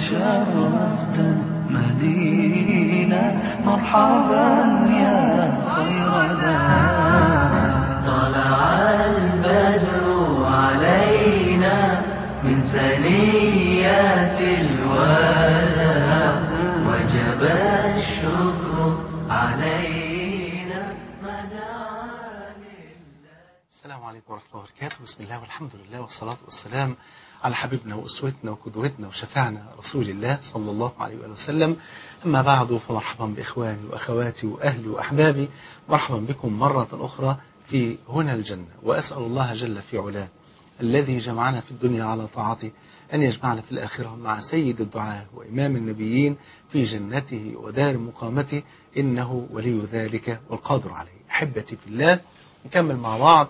شرفت المدينة مرحبا يا خير دار طلع البدر علينا من ثنيات الوداع وجب الشكر علينا ما دعا السلام عليكم ورحمة الله وبركاته بسم الله والحمد لله والصلاة والسلام على حبيبنا وأسوتنا وقدوتنا وشفعنا رسول الله صلى الله عليه وآله وسلم أما بعد فمرحبا بإخواني وأخواتي وأهلي وأحبابي مرحبا بكم مرة أخرى في هنا الجنة وأسأل الله جل في علاه الذي جمعنا في الدنيا على طاعته أن يجمعنا في الآخرة مع سيد الدعاء وإمام النبيين في جنته ودار مقامته إنه ولي ذلك والقادر عليه أحبتي في الله نكمل مع بعض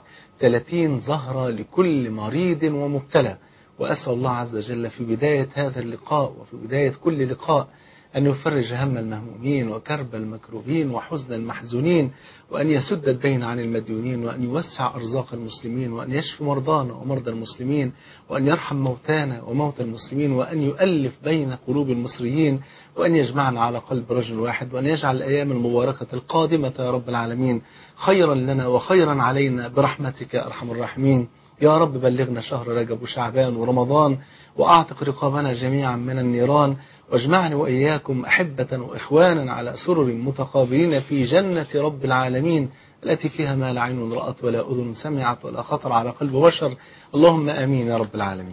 30 زهرة لكل مريض ومبتلى وأسأل الله عز وجل في بداية هذا اللقاء وفي بداية كل لقاء أن يفرج هم المهمومين وكرب المكروبين وحزن المحزونين وأن يسد الدين عن المديونين وأن يوسع أرزاق المسلمين وأن يشفي مرضانا ومرضى المسلمين وأن يرحم موتانا وموتى المسلمين وأن يؤلف بين قلوب المصريين وأن يجمعنا على قلب رجل واحد وأن يجعل الأيام المباركة القادمة يا رب العالمين خيرا لنا وخيرا علينا برحمتك يا أرحم الراحمين يا رب بلغنا شهر رجب وشعبان ورمضان وأعتق رقابنا جميعا من النيران واجمعني وإياكم أحبة وإخوانا على سرر متقابلين في جنة رب العالمين التي فيها ما لا عين رأت ولا أذن سمعت ولا خطر على قلب بشر اللهم آمين يا رب العالمين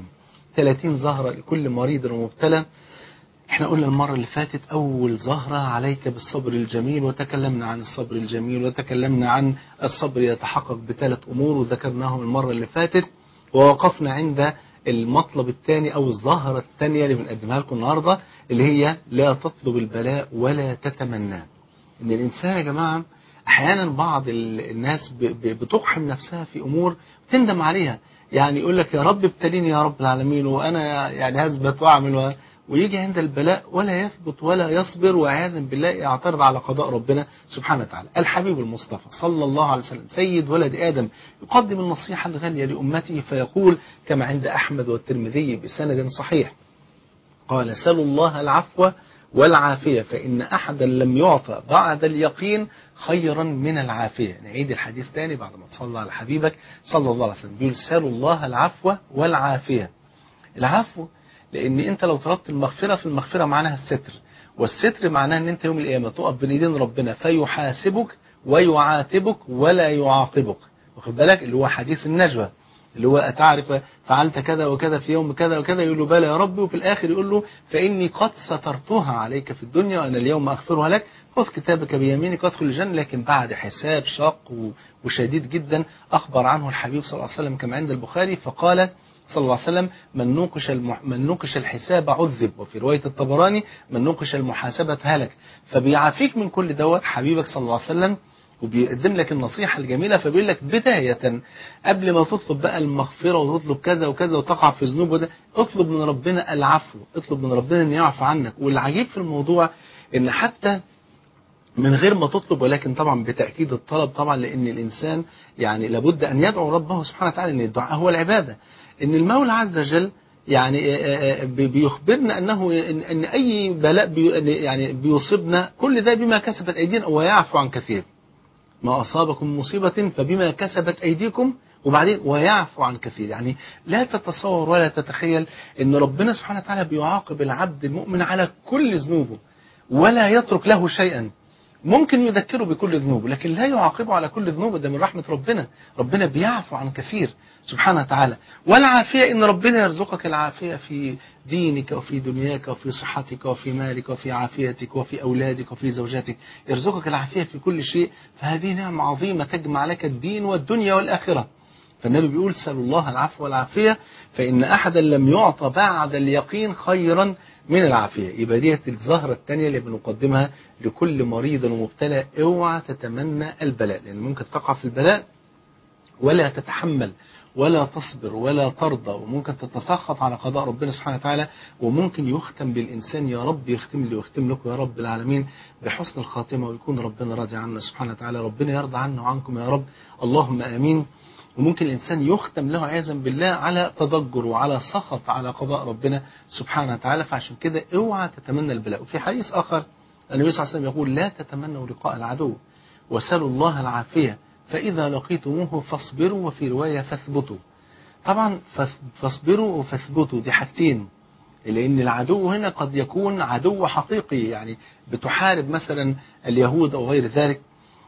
30 زهرة لكل مريض ومبتلى احنا قلنا المرة اللي فاتت أول زهرة عليك بالصبر الجميل وتكلمنا عن الصبر الجميل وتكلمنا عن الصبر يتحقق بثلاث أمور وذكرناهم المرة اللي فاتت ووقفنا عند المطلب الثاني أو الزهرة الثانية اللي بنقدمها لكم النهاردة اللي هي لا تطلب البلاء ولا تتمناه إن الإنسان يا جماعة أحيانا بعض الناس بتقحم نفسها في أمور تندم عليها يعني يقول لك يا رب ابتليني يا رب العالمين وأنا يعني هثبت وأعمل و... ويجي عند البلاء ولا يثبت ولا يصبر وعياذا بالله يعترض على قضاء ربنا سبحانه وتعالى الحبيب المصطفى صلى الله عليه وسلم سيد ولد آدم يقدم النصيحة الغالية لأمته فيقول كما عند أحمد والترمذي بسند صحيح قال سلوا الله العفو والعافية فإن أحدا لم يعطى بعد اليقين خيرا من العافية نعيد الحديث تاني بعد ما تصلى على حبيبك صلى الله عليه وسلم بيقول سلوا الله العفو والعافية العفو لان انت لو طلبت المغفرة في المغفرة معناها الستر والستر معناها ان انت يوم القيامة تقف بين ايدين ربنا فيحاسبك ويعاتبك ولا يعاقبك واخد بالك اللي هو حديث النجوى اللي هو أتعرف فعلت كذا وكذا في يوم كذا وكذا يقول له بلى يا ربي وفي الآخر يقول له فإني قد سترتها عليك في الدنيا وأنا اليوم أغفرها لك خذ كتابك بيمينك وادخل الجنة لكن بعد حساب شاق وشديد جدا أخبر عنه الحبيب صلى الله عليه وسلم كما عند البخاري فقال صلى الله عليه وسلم من نوقش المح... من نوقش الحساب عذب وفي روايه الطبراني من نوقش المحاسبه هلك فبيعافيك من كل دوت حبيبك صلى الله عليه وسلم وبيقدم لك النصيحة الجميلة فبيقول لك بداية قبل ما تطلب بقى المغفرة وتطلب كذا وكذا وتقع في ذنوب وده اطلب من ربنا العفو اطلب من ربنا ان يعفو عنك والعجيب في الموضوع ان حتى من غير ما تطلب ولكن طبعا بتأكيد الطلب طبعا لأن الإنسان يعني لابد أن يدعو ربه سبحانه وتعالى أن الدعاء هو العبادة ان المولى عز وجل يعني بيخبرنا انه ان اي بلاء بي يعني بيصيبنا كل ده بما كسبت ايدينا ويعفو عن كثير ما اصابكم مصيبه فبما كسبت ايديكم وبعدين ويعفو عن كثير يعني لا تتصور ولا تتخيل ان ربنا سبحانه وتعالى بيعاقب العبد المؤمن على كل ذنوبه ولا يترك له شيئا ممكن يذكره بكل ذنوبه لكن لا يعاقبه على كل ذنوبه ده من رحمة ربنا ربنا بيعفو عن كثير سبحانه وتعالى والعافية إن ربنا يرزقك العافية في دينك وفي دنياك وفي صحتك وفي مالك وفي عافيتك وفي أولادك وفي زوجاتك يرزقك العافية في كل شيء فهذه نعمة عظيمة تجمع لك الدين والدنيا والآخرة فالنبي بيقول سألوا الله العفو والعافية فإن أحدا لم يعطى بعد اليقين خيرا من العافية يبقى ديت الزهرة الثانية اللي بنقدمها لكل مريض ومبتلى اوعى تتمنى البلاء لأن ممكن تقع في البلاء ولا تتحمل ولا تصبر ولا ترضى وممكن تتسخط على قضاء ربنا سبحانه وتعالى وممكن يختم بالإنسان يا رب يختم لي ويختم لكم يا رب العالمين بحسن الخاتمة ويكون ربنا راضي عنا سبحانه وتعالى ربنا يرضى عنا وعنكم يا رب اللهم آمين وممكن الإنسان يختم له عياذا بالله على تضجر وعلى سخط على قضاء ربنا سبحانه وتعالى فعشان كده اوعى تتمنى البلاء وفي حديث آخر النبي صلى الله عليه وسلم يقول لا تتمنوا لقاء العدو وسلوا الله العافية فإذا لقيتموه فاصبروا وفي رواية فاثبتوا طبعا فاصبروا وفاثبتوا دي حاجتين لأن العدو هنا قد يكون عدو حقيقي يعني بتحارب مثلا اليهود أو غير ذلك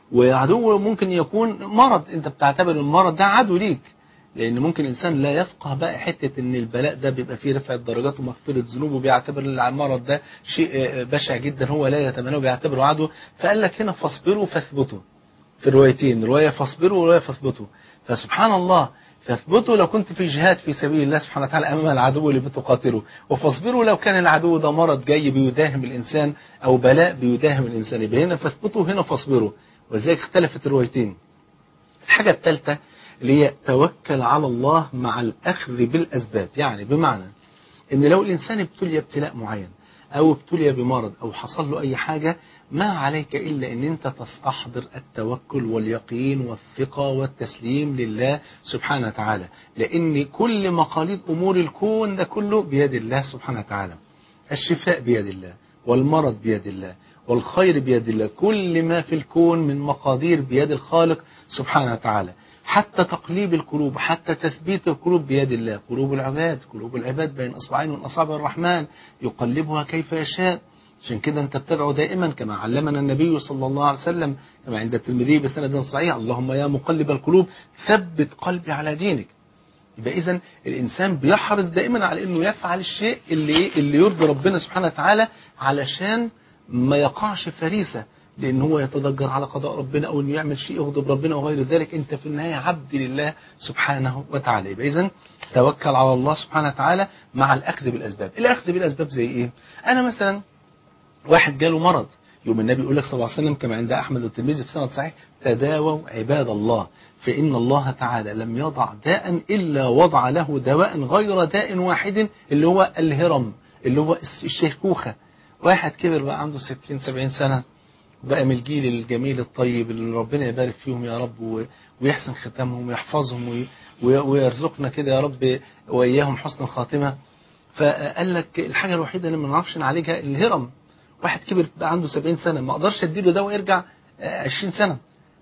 وعدو ممكن يكون مرض أنت بتعتبر المرض ده عدو ليك لأن ممكن الإنسان لا يفقه بقى حتة إن البلاء ده بيبقى فيه رفع الدرجات ومغفرة ذنوب وبيعتبر المرض ده شيء بشع جدا هو لا يتمناه وبيعتبره عدو فقال لك هنا فاصبروا فاثبتوا في الروايتين رواية فاصبروا ورواية فاثبتوا فسبحان الله فاثبتوا لو كنت في جهاد في سبيل الله سبحانه وتعالى أمام العدو اللي بتقاتله وفاصبروا لو كان العدو ده مرض جاي بيداهم الإنسان أو بلاء بيداهم الإنسان يبقى هنا فاثبتوا هنا فاصبروا ولذلك اختلفت الروايتين الحاجة الثالثة اللي هي توكل على الله مع الأخذ بالأسباب يعني بمعنى ان لو الإنسان ابتلي ابتلاء معين أو ابتلي بمرض أو حصل له أي حاجة ما عليك إلا أن أنت تستحضر التوكل واليقين والثقة والتسليم لله سبحانه وتعالى لأن كل مقاليد أمور الكون ده كله بيد الله سبحانه وتعالى الشفاء بيد الله والمرض بيد الله والخير بيد الله كل ما في الكون من مقادير بيد الخالق سبحانه وتعالى حتى تقليب القلوب حتى تثبيت القلوب بيد الله قلوب العباد قلوب العباد بين أصبعين من أصابع الرحمن يقلبها كيف يشاء عشان كده انت بتدعو دائما كما علمنا النبي صلى الله عليه وسلم كما عند الترمذي بسند صحيح اللهم يا مقلب القلوب ثبت قلبي على دينك يبقى اذا الانسان بيحرص دائما على انه يفعل الشيء اللي اللي يرضي ربنا سبحانه وتعالى علشان ما يقعش فريسه لان هو يتضجر على قضاء ربنا او انه يعمل شيء يغضب ربنا وغير ذلك انت في النهايه عبد لله سبحانه وتعالى يبقى اذا توكل على الله سبحانه وتعالى مع الاخذ بالاسباب الاخذ بالاسباب زي ايه انا مثلا واحد جاله مرض يوم النبي يقول لك صلى الله عليه وسلم كما عند أحمد والترمذي في سند صحيح تداووا عباد الله فإن الله تعالى لم يضع داء إلا وضع له دواء غير داء واحد اللي هو الهرم اللي هو الشيخوخة واحد كبر بقى عنده 60 70 سنة بقى من الجيل الجميل الطيب اللي ربنا يبارك فيهم يا رب ويحسن ختامهم ويحفظهم ويرزقنا كده يا رب وإياهم حسن الخاتمة فقال لك الحاجة الوحيدة اللي ما نعرفش نعالجها الهرم واحد كبر بقى عنده 70 سنة ما اقدرش اديله دواء يرجع 20 سنة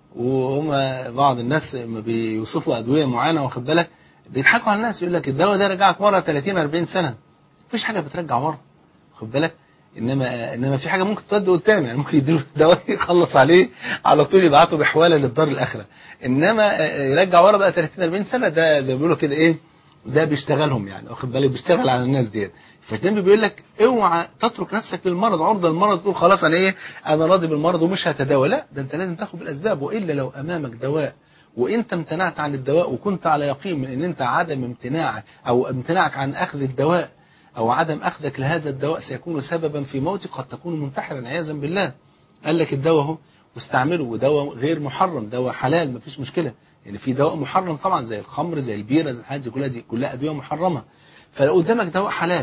وهم بعض الناس لما بيوصفوا ادويه معينه واخد بالك بيضحكوا على الناس يقول لك الدواء ده رجعك ورا 30 40 سنه مفيش حاجه بترجع ورا واخد بالك انما انما في حاجه ممكن تودي قدام يعني ممكن يديله دواء يخلص عليه على طول يبعته بحواله للدار الاخره انما يرجع ورا بقى 30 40 سنه ده زي ما بيقولوا كده ايه ده بيشتغلهم يعني واخد بالك بيشتغل على الناس ديت فالنبي بيقول لك اوعى تترك نفسك للمرض عرضة للمرض تقول خلاص انا ايه انا راضي بالمرض ومش هتداوى لا ده انت لازم تاخد بالاسباب والا لو امامك دواء وانت امتنعت عن الدواء وكنت على يقين من ان انت عدم امتناعك او امتناعك عن اخذ الدواء او عدم اخذك لهذا الدواء سيكون سببا في موتك قد تكون منتحرا عياذا بالله قال لك الدواء اهو واستعمله ودواء غير محرم دواء حلال مفيش مشكله يعني في دواء محرم طبعا زي الخمر زي البيره زي الحاجات دي كلها دي كلها ادويه محرمه فلو قدامك دواء حلال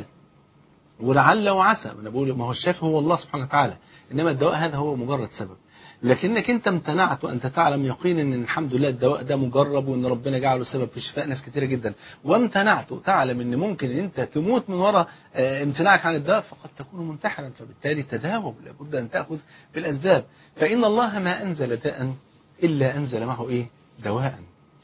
ولعل وعسى انا بقول ما هو الشافي هو الله سبحانه وتعالى انما الدواء هذا هو مجرد سبب لكنك انت امتنعت وانت تعلم يقينا ان الحمد لله الدواء ده مجرب وان ربنا جعله سبب في شفاء ناس كثيره جدا وامتنعت وتعلم ان ممكن ان انت تموت من وراء امتناعك عن الدواء فقد تكون منتحرا فبالتالي تداوى لابد ان تاخذ بالاسباب فان الله ما انزل داء الا انزل معه ايه دواء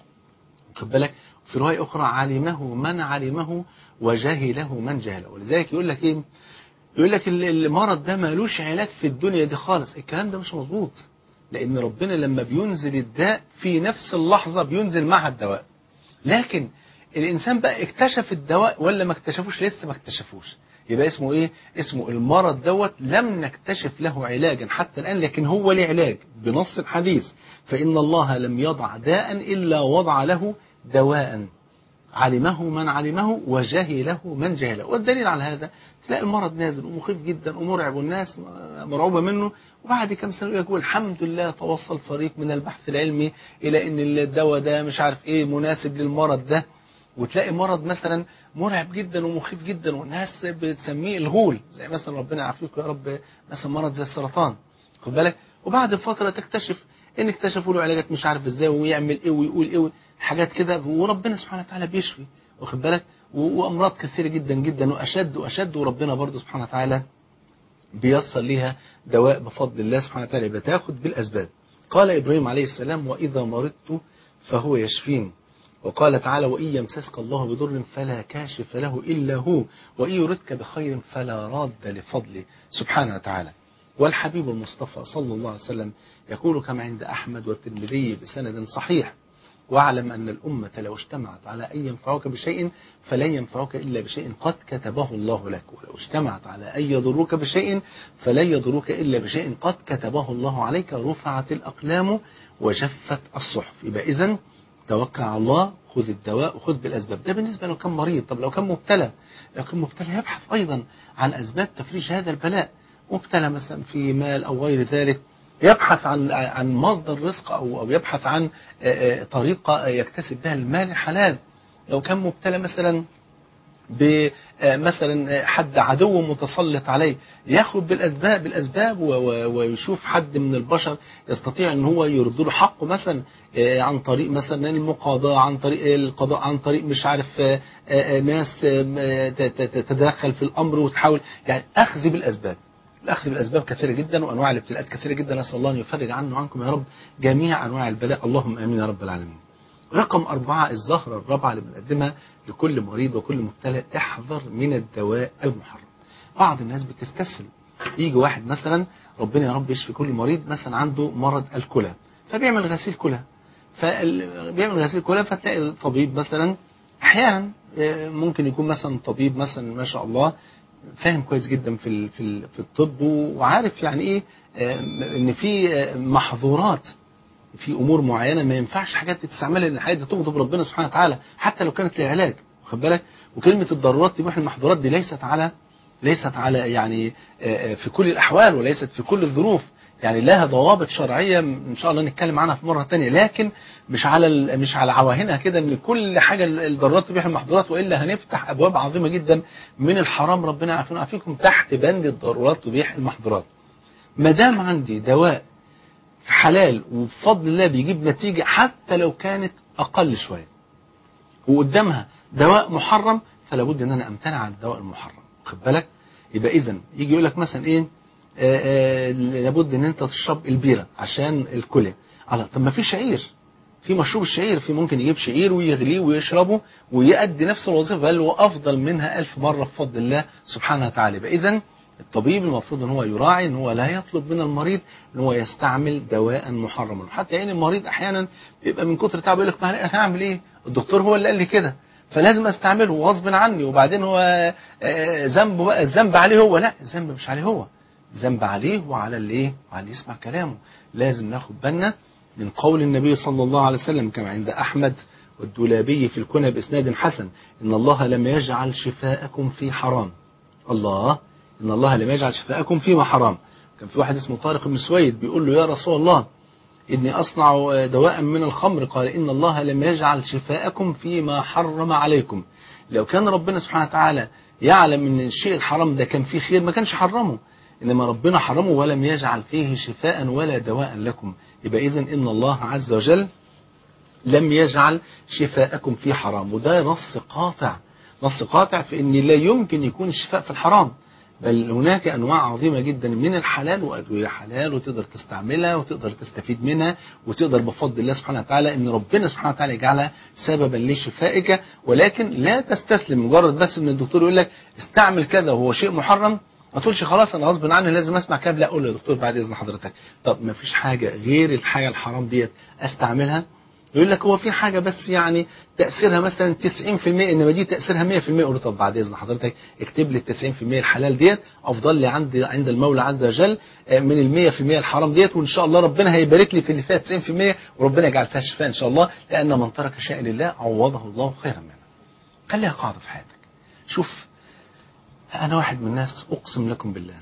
خد بالك في رواية أخرى علمه من علمه وجهله من جهله ولذلك يقول لك إيه يقول لك المرض ده مالوش علاج في الدنيا دي خالص الكلام ده مش مظبوط لأن ربنا لما بينزل الداء في نفس اللحظة بينزل معها الدواء لكن الإنسان بقى اكتشف الدواء ولا ما اكتشفوش لسه ما اكتشفوش يبقى اسمه ايه اسمه المرض دوت لم نكتشف له علاجا حتى الآن لكن هو له علاج بنص الحديث فإن الله لم يضع داء إلا وضع له دواء علمه من علمه وجهله من جهله والدليل على هذا تلاقي المرض نازل ومخيف جدا ومرعب والناس مرعوبة منه وبعد كم سنة يقول الحمد لله توصل فريق من البحث العلمي إلى أن الدواء ده مش عارف إيه مناسب للمرض ده وتلاقي مرض مثلا مرعب جدا ومخيف جدا والناس بتسميه الغول زي مثلا ربنا يعافيك يا رب مثلا مرض زي السرطان خد بالك وبعد فترة تكتشف ان اكتشفوا له علاجات مش عارف ازاي ويعمل ايه ويقول ايه حاجات كده وربنا سبحانه وتعالى بيشفي واخد بالك و- وامراض كثيره جدا جدا واشد واشد وربنا برضه سبحانه وتعالى بيصل ليها دواء بفضل الله سبحانه وتعالى بتاخد بالاسباب قال ابراهيم عليه السلام واذا مرضت فهو يشفين وقال تعالى وإن يمسسك الله بضر فلا كاشف له إلا هو وإن يردك بخير فلا راد لفضله سبحانه وتعالى والحبيب المصطفى صلى الله عليه وسلم يقول كما عند أحمد والترمذي بسند صحيح واعلم أن الأمة لو اجتمعت على أن ينفعوك بشيء فلن ينفعوك إلا بشيء قد كتبه الله لك ولو اجتمعت على أن يضروك بشيء فلن يضروك إلا بشيء قد كتبه الله عليك رفعت الأقلام وجفت الصحف يبقى إذن توكل على الله خذ الدواء وخذ بالأسباب ده بالنسبة لو كان مريض طب لو كان مبتلى لو كان مبتلى يبحث أيضا عن أسباب تفريج هذا البلاء مبتلى مثلا في مال أو غير ذلك يبحث عن عن مصدر رزق أو أو يبحث عن آه، آه، طريقة يكتسب بها المال الحلال لو كان مبتلى مثلا بمثلا حد عدو متسلط عليه ياخد بالاسباب بالاسباب و- و- ويشوف حد من البشر يستطيع ان هو يرد له حقه مثلا آه، عن طريق مثلا المقاضاه عن طريق القضاء عن طريق مش عارف آه، آه، ناس آه، ت- ت- تتدخل في الامر وتحاول يعني اخذ بالاسباب الاخذ بالاسباب كثيره جدا وانواع الابتلاءات كثيره جدا نسال الله ان يفرج عنه وعنكم يا رب جميع انواع البلاء اللهم امين يا رب العالمين رقم أربعة الزهرة الرابعة اللي بنقدمها لكل مريض وكل مبتلى احذر من الدواء المحرم بعض الناس بتستسهل يجي واحد مثلا ربنا يا رب يشفي كل مريض مثلا عنده مرض الكلى فبيعمل غسيل كلى فبيعمل غسيل كلى فتلاقي الطبيب مثلا احيانا آه، ممكن يكون مثلا طبيب مثلا ما شاء الله فاهم كويس جدا في ال- في ال- في الطب وعارف يعني ايه آه، ان في آه، محظورات في امور معينه ما ينفعش حاجات تستعملها لان الحاجات دي تغضب ربنا سبحانه وتعالى حتى لو كانت لعلاج واخد بالك وكلمه الضرورات تبيح المحظورات دي ليست على ليست على يعني آه، آه، في كل الاحوال وليست في كل الظروف يعني لها ضوابط شرعيه ان شاء الله نتكلم عنها في مره ثانيه لكن مش على ال- مش على عواهنها كده ان كل حاجه الضرورات تبيح المحظورات والا هنفتح ابواب عظيمه جدا من الحرام ربنا يعافينا ويعافيكم تحت بند الضرورات تبيح المحظورات ما دام عندي دواء حلال وبفضل الله بيجيب نتيجة حتى لو كانت أقل شوية وقدامها دواء محرم فلا بد ان انا امتنع عن الدواء المحرم خد بالك يبقى اذا يجي يقول لك مثلا ايه آه، آه، لابد ان انت تشرب البيره عشان الكلى الله طب ما في شعير في مشروب الشعير في ممكن يجيب شعير ويغليه ويشربه ويؤدي نفس الوظيفه بل وافضل منها ألف مره بفضل الله سبحانه وتعالى يبقى اذا الطبيب المفروض ان هو يراعي ان هو لا يطلب من المريض ان هو يستعمل دواء محرما حتى يعني المريض احيانا بيبقى من كتر تعبه يقول لك ما انا هعمل ايه الدكتور هو اللي قال لي كده فلازم استعمله غصب عني وبعدين هو آه، ذنبه بقى الذنب عليه هو لا الذنب مش عليه هو الذنب عليه وعلى اللي ايه وعلى اللي يسمع كلامه لازم ناخد بالنا من قول النبي صلى الله عليه وسلم كما عند احمد والدولابي في الكنى باسناد حسن ان الله لم يجعل شفاءكم في حرام الله ان الله لم يجعل شفاءكم فيما حرام كان في واحد اسمه طارق بن سويد بيقول له يا رسول الله إني أصنع دواء من الخمر قال إن الله لم يجعل شفاءكم فيما حرم عليكم لو كان ربنا سبحانه وتعالى يعلم ان الشيء الحرام ده كان فيه خير ما كانش حرمه انما ربنا حرمه ولم يجعل فيه شفاء ولا دواء لكم يبقى اذا ان الله عز وجل لم يجعل شفاءكم في حرام وده نص قاطع نص قاطع في ان لا يمكن يكون الشفاء في الحرام بل هناك انواع عظيمه جدا من الحلال وادويه حلال وتقدر تستعملها وتقدر تستفيد منها وتقدر بفضل الله سبحانه وتعالى ان ربنا سبحانه وتعالى يجعلها سببا لشفائك ولكن لا تستسلم مجرد بس ان الدكتور يقول لك استعمل كذا وهو شيء محرم ما تقولش خلاص انا غصب عني لازم اسمع كلام لا قول له يا دكتور بعد اذن حضرتك طب ما فيش حاجه غير الحاجه الحرام ديت استعملها يقول لك هو في حاجه بس يعني تاثيرها مثلا 90% انما دي تاثيرها 100% قول له طب بعد اذن حضرتك اكتب لي ال 90% الحلال ديت افضل لي عند عند المولى عز وجل آه، من ال 100% الحرام ديت وان شاء الله ربنا هيبارك لي في اللي فيها 90% وربنا يجعل فيها شفاء ان شاء الله لان من ترك شيئا لله عوضه الله خيرا منه. خليها قاعده في حياتك. شوف انا واحد من الناس اقسم لكم بالله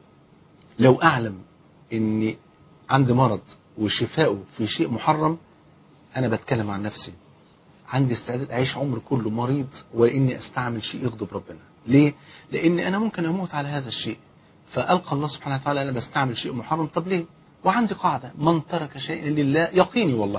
لو اعلم اني عندي مرض وشفاؤه في شيء محرم انا بتكلم عن نفسي عندي استعداد اعيش عمر كله مريض واني استعمل شيء يغضب ربنا ليه لان انا ممكن اموت على هذا الشيء فالقى الله سبحانه وتعالى انا بستعمل شيء محرم طب ليه وعندي قاعده من ترك شيئا لله يقيني والله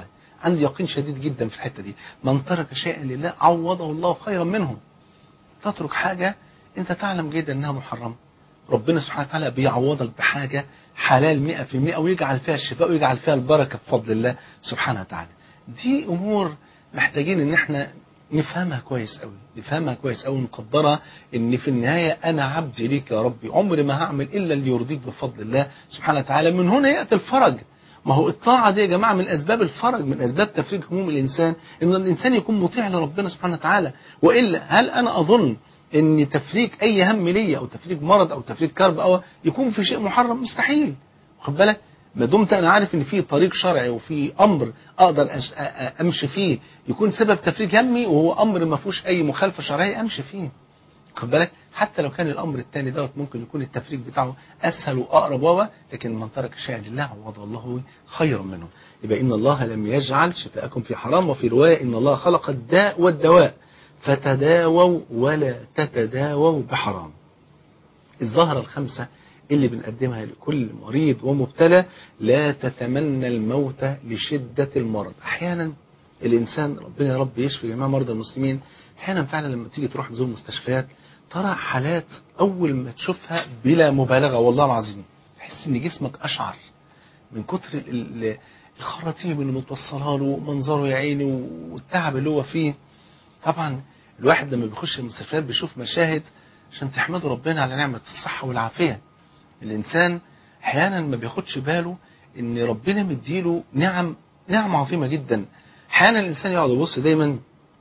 عندي يقين شديد جدا في الحته دي من ترك شيئا لله عوضه الله خيرا منه تترك حاجه انت تعلم جدا انها محرمه ربنا سبحانه وتعالى بيعوضك بحاجه حلال 100% ويجعل فيها الشفاء ويجعل فيها البركه بفضل الله سبحانه وتعالى دي امور محتاجين ان احنا نفهمها كويس قوي نفهمها كويس قوي نقدرها ان في النهايه انا عبد ليك يا ربي عمري ما هعمل الا اللي يرضيك بفضل الله سبحانه وتعالى من هنا ياتي الفرج ما هو الطاعه دي يا جماعه من اسباب الفرج من اسباب تفريج هموم الانسان ان الانسان يكون مطيع لربنا سبحانه وتعالى والا هل انا اظن ان تفريج اي هم ليا او تفريج مرض او تفريج كرب او يكون في شيء محرم مستحيل واخد بالك ما دمت انا عارف ان في طريق شرعي وفي امر اقدر أش- أ- أ- امشي فيه يكون سبب تفريج همي وهو امر ما فيهوش اي مخالفه شرعيه امشي فيه خد بالك حتى لو كان الامر الثاني دوت ممكن يكون التفريج بتاعه اسهل واقرب وهو لكن من ترك شيئا لله عوضه الله خيرا منه يبقى ان الله لم يجعل شفاءكم في حرام وفي روايه ان الله خلق الداء والدواء فتداووا ولا تتداووا بحرام الظاهرة الخمسة اللي بنقدمها لكل مريض ومبتلى لا تتمنى الموت لشدة المرض أحيانا الإنسان ربنا يا رب يشفي جميع مرضى المسلمين أحيانا فعلا لما تيجي تروح تزور مستشفيات ترى حالات أول ما تشوفها بلا مبالغة والله العظيم تحس إن جسمك أشعر من كتر ال- ال- الخراطيم اللي متوصلها له منظره يا عيني والتعب اللي هو فيه طبعا الواحد لما بيخش المستشفيات بيشوف مشاهد عشان تحمدوا ربنا على نعمة الصحة والعافية الإنسان أحيانا ما بياخدش باله إن ربنا مديله نعم نعم عظيمة جدا أحيانا الإنسان يقعد يبص دايما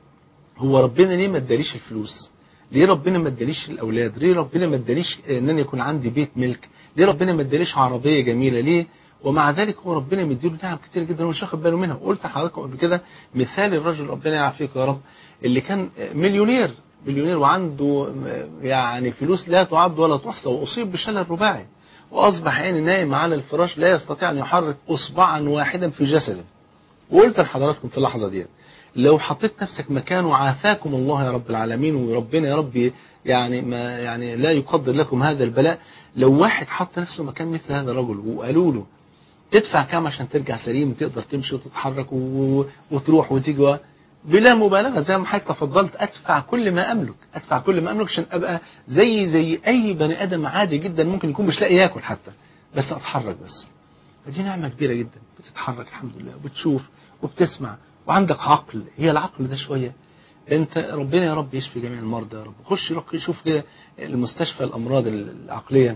هو ربنا ليه ما اداليش الفلوس ليه ربنا ما اداليش الاولاد ليه ربنا ما اداليش ان انا يكون عندي بيت ملك ليه ربنا ما اداليش عربيه جميله ليه ومع ذلك هو ربنا مديله نعم كتير جدا ومش واخد باله منها وقلت لحضراتكم قبل كده مثال الرجل ربنا يعافيك يا رب اللي كان مليونير مليونير وعنده يعني فلوس لا تعد ولا تحصى واصيب بشلل رباعي واصبح يعني نايم على الفراش لا يستطيع ان يحرك اصبعا واحدا في جسده وقلت لحضراتكم في اللحظه ديت لو حطيت نفسك مكانه عافاكم الله يا رب العالمين وربنا يا رب يعني ما يعني لا يقدر لكم هذا البلاء لو واحد حط نفسه مكان مثل هذا الرجل وقالوا له تدفع كام عشان ترجع سليم وتقدر تمشي وتتحرك و... وتروح وتيجي و... بلا مبالغه زي ما حضرتك تفضلت ادفع كل ما املك ادفع كل ما املك عشان ابقى زي زي اي بني ادم عادي جدا ممكن يكون مش لاقي ياكل حتى بس اتحرك بس دي نعمه كبيره جدا بتتحرك الحمد لله وبتشوف وبتسمع وعندك عقل هي العقل ده شويه انت ربنا يا رب يشفي جميع المرضى يا رب خش روح شوف كده المستشفى الامراض العقليه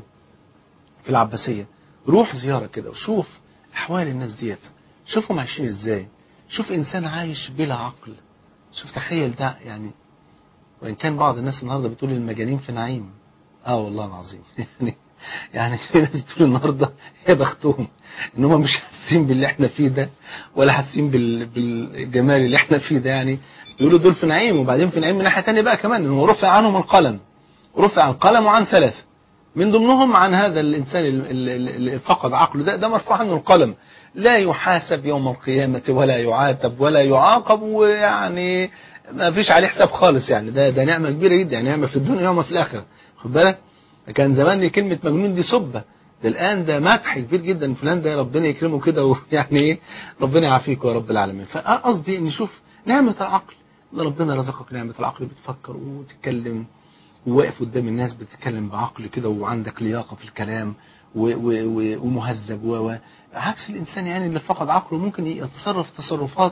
في العباسيه روح زياره كده وشوف احوال الناس ديت شوفهم عايشين ازاي شوف انسان عايش بلا عقل شوف تخيل ده يعني وان كان بعض الناس النهارده بتقول المجانين في نعيم اه والله العظيم يعني يعني في ناس بتقول النهارده يا بختهم ان هم مش حاسين باللي احنا فيه ده ولا حاسين بال... بالجمال اللي احنا فيه ده يعني يقولوا دول في نعيم وبعدين في نعيم من ناحيه ثانيه بقى كمان انه رفع عنهم القلم رفع القلم عن ثلاثه من ضمنهم عن هذا الانسان اللي فقد عقله ده ده مرفوع عنه القلم لا يحاسب يوم القيامه ولا يعاتب ولا يعاقب ويعني ما فيش عليه حساب خالص يعني ده ده نعمه كبيره جدا يعني نعمه في الدنيا وما في الاخره خد بالك كان زمان كلمه مجنون دي سبه ده الان ده مدح كبير جدا فلان ده ربنا يكرمه كده ويعني ايه ربنا يعافيك يا رب العالمين فقصدي ان شوف نعمه العقل ان ربنا رزقك نعمه العقل بتفكر وتتكلم وواقف قدام الناس بتتكلم بعقل كده وعندك لياقه في الكلام و و و ومهذب و عكس الانسان يعني اللي فقد عقله ممكن يتصرف تصرفات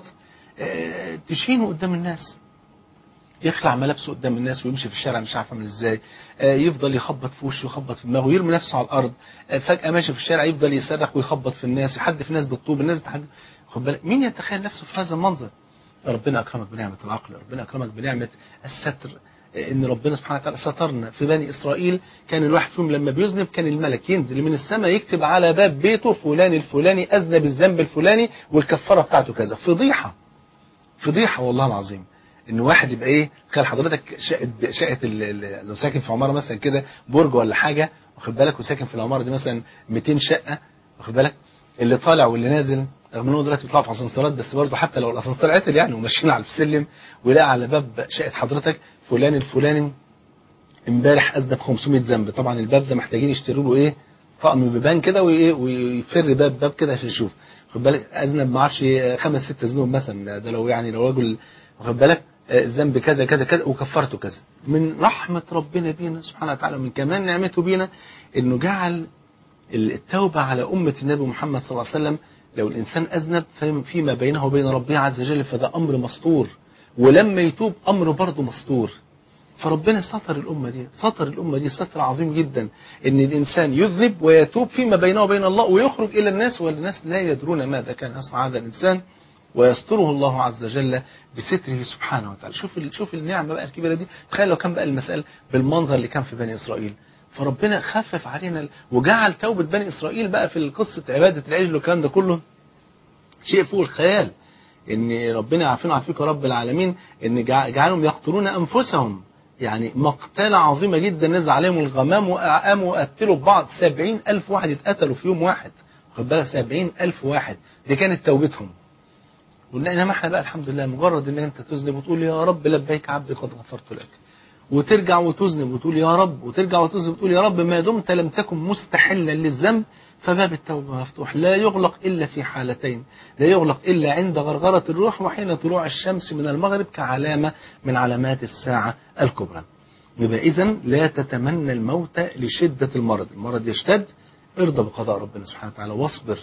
تشينه قدام الناس يخلع ملابسه قدام الناس ويمشي في الشارع مش عارف عامل ازاي يفضل يخبط في وشه يخبط في دماغه يرمي نفسه على الارض فجاه ماشي في الشارع يفضل يصرخ ويخبط في الناس يحدف الناس بالطوب الناس تحدف خد بالك مين يتخيل نفسه في هذا المنظر ربنا اكرمك بنعمه العقل ربنا اكرمك بنعمه الستر ان ربنا سبحانه وتعالى سترنا في بني اسرائيل كان الواحد فيهم لما بيذنب كان الملك ينزل من السماء يكتب على باب بيته فلان الفلاني اذنب الذنب الفلاني والكفاره بتاعته كذا فضيحه فضيحه والله العظيم ان واحد يبقى ايه تخيل حضرتك شقه شقه لو ساكن في عماره مثلا كده برج ولا حاجه واخد بالك وساكن في العماره دي مثلا 200 شقه واخد بالك اللي طالع واللي نازل رغم انهم دلوقتي بيطلعوا في اسانسيرات بس برضه حتى لو الاسانسير عطل يعني وماشيين على السلم ويلاقي على باب شقه حضرتك فلان الفلاني امبارح اذنب 500 ذنب طبعا الباب ده محتاجين يشتروا له ايه طقم بيبان كده وإيه ويفر باب باب كده عشان يشوف خد بالك اذنب ما اعرفش خمس ست ذنوب مثلا ده, ده لو يعني لو راجل واخد بالك آه، الذنب كذا كذا كذا وكفرته كذا من رحمه ربنا بينا سبحانه وتعالى من كمان نعمته بينا انه جعل التوبه على امه النبي محمد صلى الله عليه وسلم لو الانسان اذنب فيم- فيما بينه وبين ربه عز وجل فده امر مسطور ولما يتوب امر برضه مسطور فربنا ستر الأمة دي ستر الأمة دي ستر عظيم جدا إن الإنسان يذنب ويتوب فيما بينه وبين الله ويخرج إلى الناس والناس لا يدرون ماذا كان يصنع هذا الإنسان ويستره الله عز وجل بستره سبحانه وتعالى شوف ال- شوف النعمة بقى الكبيرة دي تخيل لو كان بقى المسألة بالمنظر اللي كان في بني إسرائيل فربنا خفف علينا ال- وجعل توبة بني إسرائيل بقى في قصة عبادة العجل والكلام ده كله شيء فوق الخيال ان ربنا يعافينا ويعافيك يا رب العالمين ان جع- جعلهم يقتلون انفسهم يعني مقتلة عظيمة جدا نزل عليهم الغمام وقاموا وقتلوا بعض سبعين ألف واحد اتقتلوا في يوم واحد خد بالك سبعين ألف واحد دي كانت توبتهم قلنا انما احنا بقى الحمد لله مجرد ان انت تذنب وتقول يا رب لبيك عبدي قد غفرت لك وترجع وتذنب وتقول يا رب وترجع وتذنب وتقول يا رب ما دمت لم تكن مستحلا للذنب فباب التوبة مفتوح لا يغلق إلا في حالتين لا يغلق إلا عند غرغرة الروح وحين طلوع الشمس من المغرب كعلامة من علامات الساعة الكبرى يبقى إذا لا تتمنى الموت لشدة المرض المرض يشتد ارضى بقضاء ربنا سبحانه وتعالى واصبر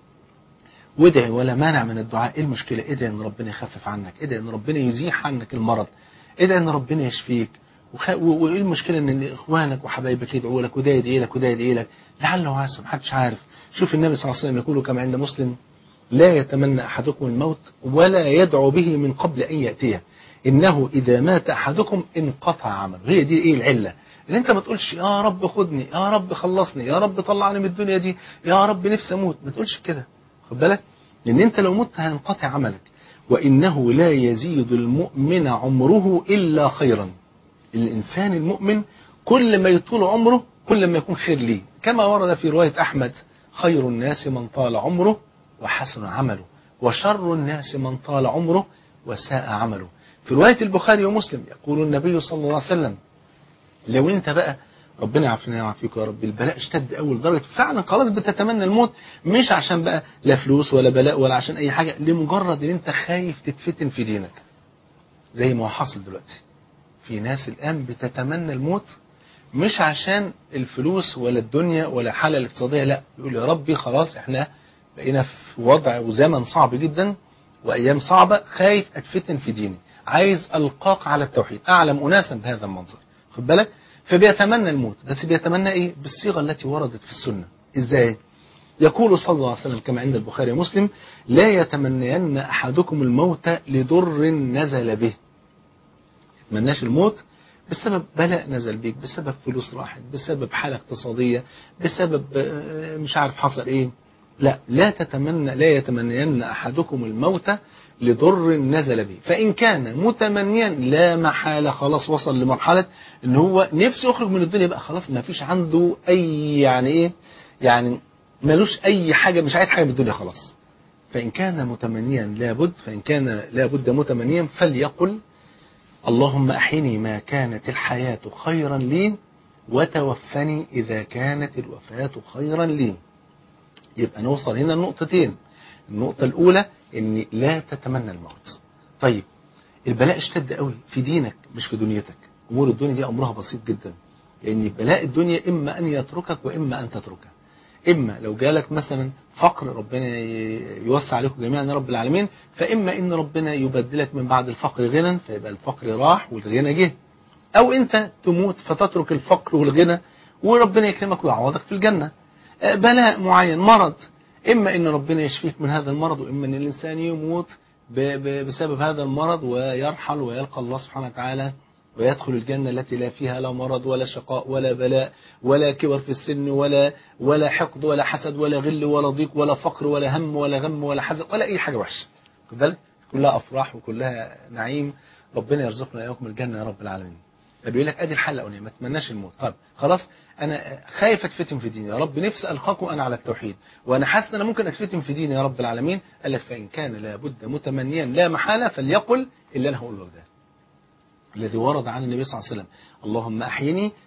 وادعي ولا مانع من الدعاء ايه المشكله ادعي ان ربنا يخفف عنك ادعي ان ربنا يزيح عنك المرض ادعي ان ربنا يشفيك وخ... و- وايه المشكله ان اخوانك وحبايبك يدعوا لك وده يدعي لك وده يدعي لك لعله عسى محدش عارف شوف النبي صلى الله عليه وسلم يقول كما عند مسلم لا يتمنى احدكم الموت ولا يدعو به من قبل ان ياتيه انه اذا مات احدكم انقطع عمله هي دي ايه العله ان انت ما تقولش يا رب خدني يا رب خلصني يا رب طلعني من الدنيا دي يا رب نفسي اموت ما تقولش كده خد بالك لان انت لو مت هينقطع عملك وانه لا يزيد المؤمن عمره الا خيرا الانسان المؤمن كل ما يطول عمره كل ما يكون خير ليه كما ورد في روايه احمد خير الناس من طال عمره وحسن عمله وشر الناس من طال عمره وساء عمله في روايه البخاري ومسلم يقول النبي صلى الله عليه وسلم لو انت بقى ربنا يعافينا ويعافيك يا رب البلاء اشتد قوي لدرجه فعلا خلاص بتتمنى الموت مش عشان بقى لا فلوس ولا بلاء ولا عشان اي حاجه لمجرد ان انت خايف تتفتن في دينك زي ما هو حاصل دلوقتي في ناس الان بتتمنى الموت مش عشان الفلوس ولا الدنيا ولا الحاله الاقتصاديه لا يقول يا ربي خلاص احنا بقينا في وضع وزمن صعب جدا وايام صعبه خايف اتفتن في ديني عايز القاك على التوحيد اعلم اناسا بهذا المنظر خد بالك فبيتمنى الموت بس بيتمنى ايه بالصيغه التي وردت في السنه ازاي يقول صلى الله عليه وسلم كما عند البخاري ومسلم لا يتمنين احدكم الموت لضر نزل به يتمناش الموت بسبب بلاء نزل بيك بسبب فلوس راحت بسبب حالة اقتصادية بسبب آه، مش عارف حصل ايه لا لا تتمنى لا يتمنين احدكم الموت لضر نزل به فان كان متمنيا لا محاله خلاص وصل لمرحله ان هو نفسه يخرج من الدنيا بقى خلاص ما فيش عنده اي يعني ايه يعني ملوش اي حاجه مش عايز حاجه من الدنيا خلاص فان كان متمنيا لابد فان كان لابد متمنيا فليقل اللهم احيني ما كانت الحياه خيرا لي وتوفني اذا كانت الوفاه خيرا لي يبقى نوصل هنا لنقطتين النقطة الأولى إن لا تتمنى الموت طيب البلاء اشتد قوي في دينك مش في دنيتك أمور الدنيا دي أمرها بسيط جدا لأن بلاء الدنيا إما أن يتركك وإما أن تتركه إما لو جالك مثلا فقر ربنا ي- يوسع عليكم جميعا يا رب العالمين فإما إن ربنا يبدلك من بعد الفقر غنى فيبقى الفقر راح والغنى جه أو أنت تموت فتترك الفقر والغنى وربنا يكرمك ويعوضك في الجنة آه، بلاء معين مرض إما إن ربنا يشفيك من هذا المرض وإما إن الإنسان يموت ب- ب- بسبب هذا المرض ويرحل ويلقى الله سبحانه وتعالى ويدخل الجنة التي لا فيها لا مرض ولا شقاء ولا بلاء ولا كبر في السن ولا ولا حقد ولا حسد ولا غل ولا ضيق ولا فقر ولا هم ولا غم ولا حزن ولا أي حاجة وحشة خد بالك كلها أفراح وكلها نعيم ربنا يرزقنا إياكم الجنة يا رب العالمين بيقول لك ادي الحل الاولانيه ما تمناش الموت طب خلاص انا خايف اتفتن في ديني يا رب نفسي القاكم انا على التوحيد وانا حاسس ان انا ممكن اتفتن في ديني يا رب العالمين قال لك فان كان لابد متمنيا لا محاله فليقل اللي انا هقوله ده الذي ورد عن النبي صلى الله عليه وسلم اللهم احيني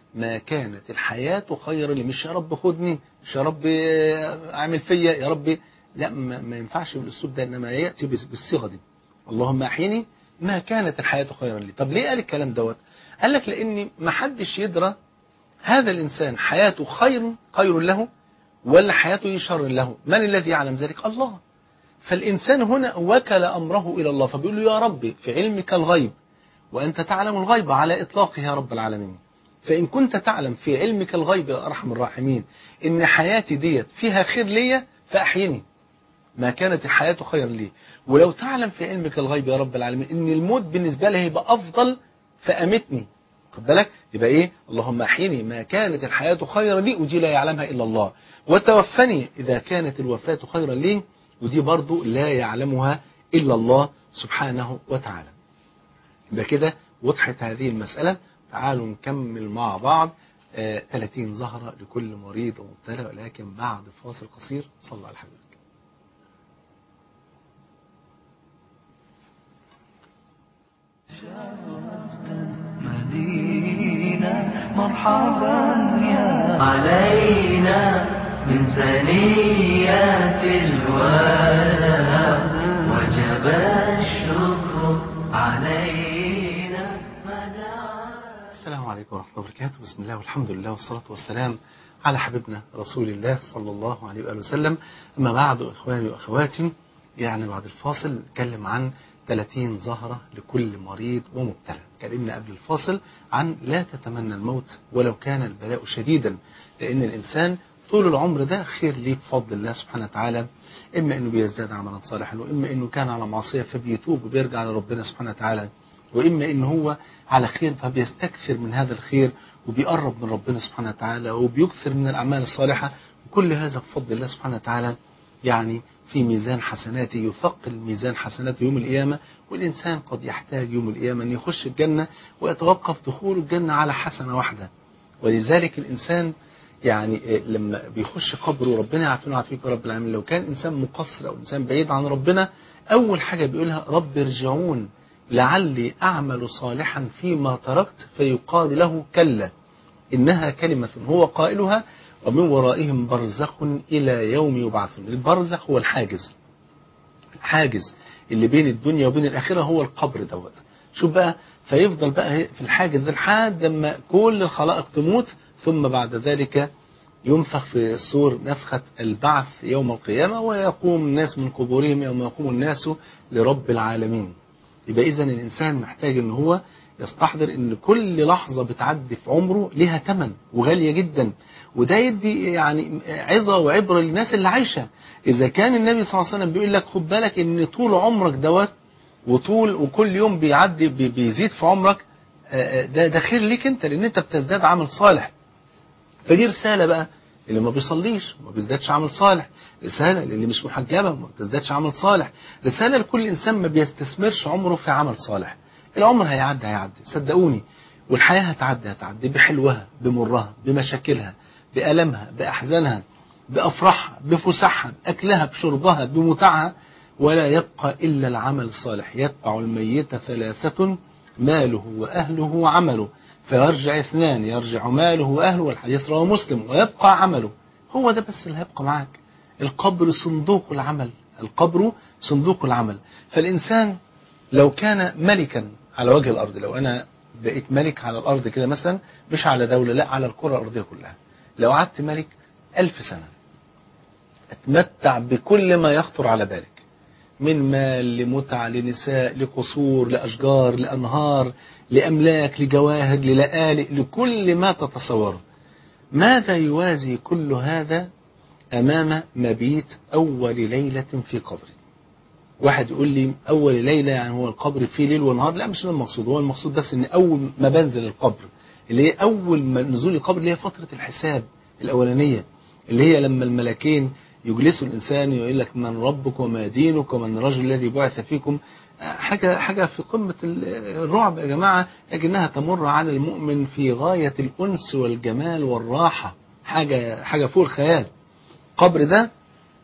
ما كانت الحياة خيرا لي مش يا رب خدني مش يا رب آه، اعمل فيا يا رب لا ما, ما ينفعش بالاسلوب ده انما ياتي بس- بالصيغه دي اللهم احيني ما كانت الحياة خيرا لي طب ليه قال الكلام دوت قال لك لان ما حدش يدرى هذا الانسان حياته خير خير له ولا حياته شر له من الذي يعلم ذلك الله فالإنسان هنا وكل أمره إلى الله فبيقول له يا ربي في علمك الغيب وأنت تعلم الغيب على إطلاقه يا رب العالمين فإن كنت تعلم في علمك الغيب يا أرحم الراحمين إن حياتي ديت فيها خير ليا فأحيني ما كانت الحياة خيرا لي ولو تعلم في علمك الغيب يا رب العالمين إن الموت بالنسبة لي هيبقى أفضل فأمتني خد بالك يبقى إيه اللهم أحيني ما كانت الحياة خيرا لي ودي لا يعلمها إلا الله وتوفني إذا كانت الوفاة خيرا لي ودي برضو لا يعلمها إلا الله سبحانه وتعالى يبقى كده وضحت هذه المسألة تعالوا نكمل مع بعض آه 30 زهرة لكل مريض ومبتلى ولكن بعد فاصل قصير صلى على حبيبك مدينة مرحبا يا علينا من ثنيات الوداع وجب الشكر علينا مدى السلام عليكم ورحمة الله وبركاته بسم الله والحمد لله والصلاة والسلام على حبيبنا رسول الله صلى الله عليه وآله وسلم أما بعد إخواني وأخواتي يعني بعد الفاصل نتكلم عن 30 زهرة لكل مريض ومبتلى اتكلمنا قبل الفاصل عن لا تتمنى الموت ولو كان البلاء شديدا لأن الإنسان طول العمر ده خير ليه بفضل الله سبحانه وتعالى إما أنه بيزداد عملا صالحا وإما أنه كان على معصية فبيتوب وبيرجع لربنا سبحانه وتعالى وإما إن هو على خير فبيستكثر من هذا الخير وبيقرب من ربنا سبحانه وتعالى وبيكثر من الأعمال الصالحة وكل هذا بفضل الله سبحانه وتعالى يعني في ميزان حسناته يثقل ميزان حسناته يوم القيامة والإنسان قد يحتاج يوم القيامة أن يخش الجنة ويتوقف دخول الجنة على حسنة واحدة ولذلك الإنسان يعني إيه لما بيخش قبره ربنا يعافينا ويعافيك يا رب العالمين لو كان إنسان مقصر أو إنسان بعيد عن ربنا أول حاجة بيقولها رب ارجعون لعلي أعمل صالحا فيما تركت فيقال له كلا إنها كلمة هو قائلها ومن ورائهم برزخ إلى يوم يبعثون البرزخ هو الحاجز الحاجز اللي بين الدنيا وبين الآخرة هو القبر دوت شوف بقى فيفضل بقى في الحاجز ده لحد لما كل الخلائق تموت ثم بعد ذلك ينفخ في الصور نفخة البعث يوم القيامة ويقوم الناس من قبورهم يوم يقوم الناس لرب العالمين يبقى إذا الإنسان محتاج إن هو يستحضر إن كل لحظة بتعدي في عمره ليها ثمن وغالية جدا وده يدي يعني عظة وعبرة للناس اللي عايشة إذا كان النبي صلى الله عليه وسلم بيقول لك خد بالك إن طول عمرك دوت وطول وكل يوم بيعدي بي- بيزيد في عمرك آه، آه، ده ده خير ليك أنت لأن أنت بتزداد عمل صالح فدي رسالة بقى اللي ما بيصليش ما بيزدادش عمل صالح رسالة للي مش محجبة ما بتزدادش عمل صالح رسالة لكل إنسان ما بيستثمرش عمره في عمل صالح العمر هيعدي هيعدي صدقوني والحياة هتعدي هتعدي بحلوها بمرها بمشاكلها بألمها بأحزانها بأفراحها بفسحها بأكلها بشربها بمتعها ولا يبقى إلا العمل الصالح يتبع الميت ثلاثة ماله وأهله وعمله فيرجع اثنان يرجع ماله وأهله والحديث رواه مسلم ويبقى عمله هو ده بس اللي هيبقى معاك القبر صندوق العمل القبر صندوق العمل فالإنسان لو كان ملكا على وجه الأرض لو أنا بقيت ملك على الأرض كده مثلا مش على دولة لا على الكرة الأرضية كلها لو قعدت ملك ألف سنة اتمتع بكل ما يخطر على بالك من مال لمتع لنساء لقصور لأشجار لأنهار لأملاك لجواهر للآلئ لكل ما تتصوره ماذا يوازي كل هذا أمام مبيت أول ليلة في قبري واحد يقول لي أول ليلة يعني هو القبر فيه ليل ونهار لا مش ده المقصود هو المقصود بس إن أول ما بنزل القبر اللي هي أول ما نزول القبر اللي هي فترة الحساب الأولانية اللي هي لما الملكين يجلسوا الإنسان يقول لك من ربك وما دينك ومن الرجل الذي بعث فيكم حاجة حاجة في قمة الرعب يا جماعة لكنها تمر على المؤمن في غاية الأنس والجمال والراحة حاجة حاجة فوق الخيال القبر ده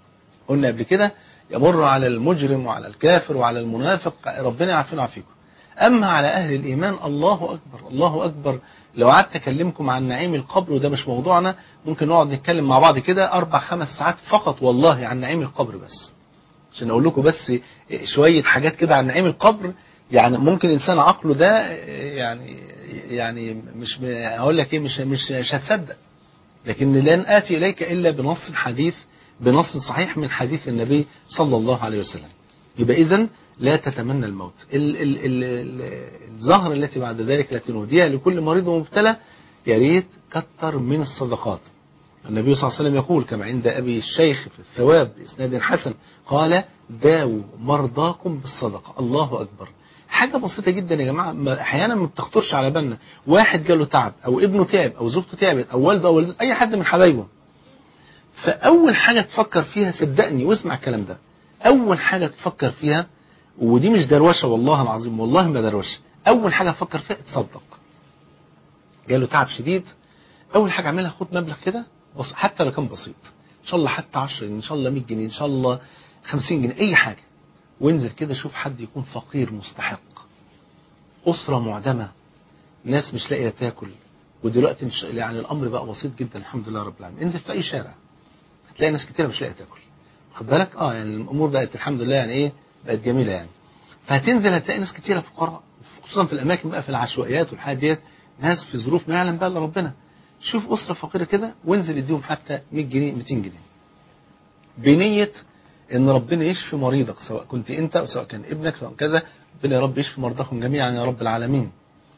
قلنا قبل كده يمر على المجرم وعلى الكافر وعلى المنافق ربنا يعافينا ويعافيكم أما على أهل الإيمان الله أكبر الله أكبر لو قعدت أكلمكم عن نعيم القبر وده مش موضوعنا ممكن نقعد نتكلم مع بعض كده أربع خمس ساعات فقط والله عن نعيم القبر بس عشان أقول لكم بس شوية حاجات كده عن نعيم القبر يعني ممكن إنسان عقله ده يعني يعني مش هقول لك إيه مش مش مش هتصدق لكن لن آتي إليك إلا بنص حديث بنص صحيح من حديث النبي صلى الله عليه وسلم يبقى إذن لا تتمنى الموت ال ال ال ال الزهرة التي بعد ذلك التي نهديها لكل مريض ومبتلى يا ريت كتر من الصدقات النبي صلى الله عليه وسلم يقول كما عند أبي الشيخ في الثواب بإسناد حسن قال داووا مرضاكم بالصدقة الله أكبر حاجة بسيطة جدا يا جماعة أحيانا ما بتخطرش على بالنا واحد جاله تعب أو ابنه تعب أو زوجته تعبت أو والده أو والدته أي حد من حبايبه فأول حاجة تفكر فيها صدقني واسمع الكلام ده أول حاجة تفكر فيها ودي مش دروشة والله العظيم والله ما دروشة أول حاجة أفكر فيها تصدق جاله تعب شديد أول حاجة أعملها خد مبلغ كده بس حتى لو كان بسيط إن شاء الله حتى 10 إن شاء الله 100 جنيه إن شاء الله 50 جنيه أي حاجة وانزل كده شوف حد يكون فقير مستحق أسرة معدمة ناس مش لاقية تاكل ودلوقتي يعني الأمر بقى بسيط جدا الحمد لله رب العالمين انزل في أي شارع هتلاقي ناس كتير مش لاقية تاكل خد بالك اه يعني الأمور بقت الحمد لله يعني إيه بقت جميلة يعني فهتنزل هتلاقي ناس كتيرة فقراء خصوصا في الأماكن بقى في العشوائيات والحاجات ديت ناس في ظروف ما يعلم بقى إلا ربنا شوف أسرة فقيرة كده وانزل اديهم حتى 100 جنيه 200 جنيه بنية ان ربنا يشفي مريضك سواء كنت انت او سواء كان ابنك سواء كذا ربنا يا رب يشفي مرضاكم جميعا يا رب العالمين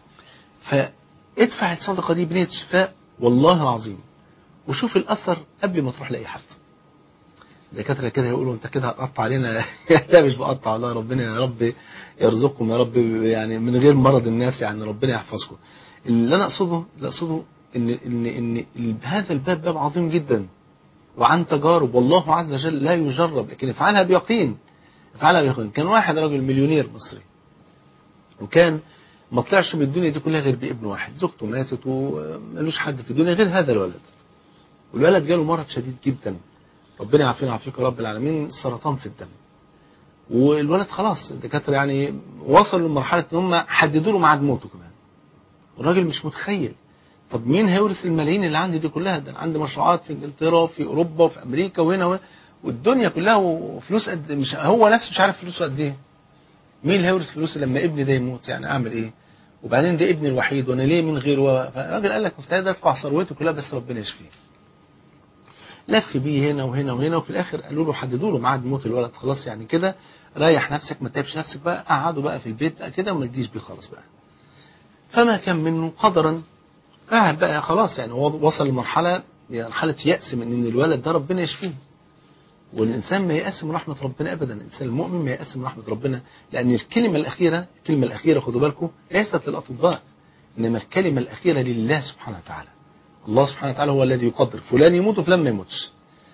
فادفع الصدقة دي بنية الشفاء والله العظيم وشوف الأثر قبل ما تروح لأي حد دكاترة كده يقولوا انت كده هتقطع علينا لا مش بقطع والله ربنا يا رب يرزقكم يا رب يعني من غير مرض الناس يعني ربنا يحفظكم اللي انا اقصده اللي اقصده ان ان ان هذا الباب باب عظيم جدا وعن تجارب والله عز وجل لا يجرب لكن افعلها بيقين افعلها بيقين كان واحد راجل مليونير مصري وكان ما طلعش من الدنيا دي كلها غير بابن واحد زوجته ماتت ومالوش حد في الدنيا غير هذا الولد والولد جاله مرض شديد جدا ربنا يعافينا ويعافيك يا رب العالمين سرطان في الدم والولد خلاص الدكاتره يعني وصلوا لمرحله ان هم حددوا له ميعاد موته كمان الراجل مش متخيل طب مين هيورث الملايين اللي عندي دي كلها ده انا عندي مشروعات في انجلترا وفي اوروبا وفي امريكا وهنا وهنا والدنيا كلها وفلوس قد مش هو نفسه مش عارف فلوسه قد ايه مين اللي هيورث فلوسي لما ابني ده يموت يعني اعمل ايه وبعدين ده ابني الوحيد وانا ليه من غيره فالراجل قال لك مستعد ادفع ثروته كلها بس ربنا يشفيه لف بيه هنا وهنا وهنا وفي الاخر قالوا له حددوا له ميعاد موت الولد خلاص يعني كده ريح نفسك ما تتعبش نفسك بقى قعدوا بقى في البيت بقى كده وما تجيش بيه خالص بقى فما كان منه قدرا قاعد بقى خلاص يعني وصل لمرحله مرحله يأس من ان الولد ده ربنا يشفيه والإنسان ما يأس من رحمة ربنا أبدا الإنسان المؤمن ما يأس من رحمة ربنا لأن الكلمة الأخيرة الكلمة الأخيرة خدوا بالكم ليست للأطباء إنما الكلمة الأخيرة لله سبحانه وتعالى الله سبحانه وتعالى هو الذي يقدر فلان يموت وفلان ما يموتش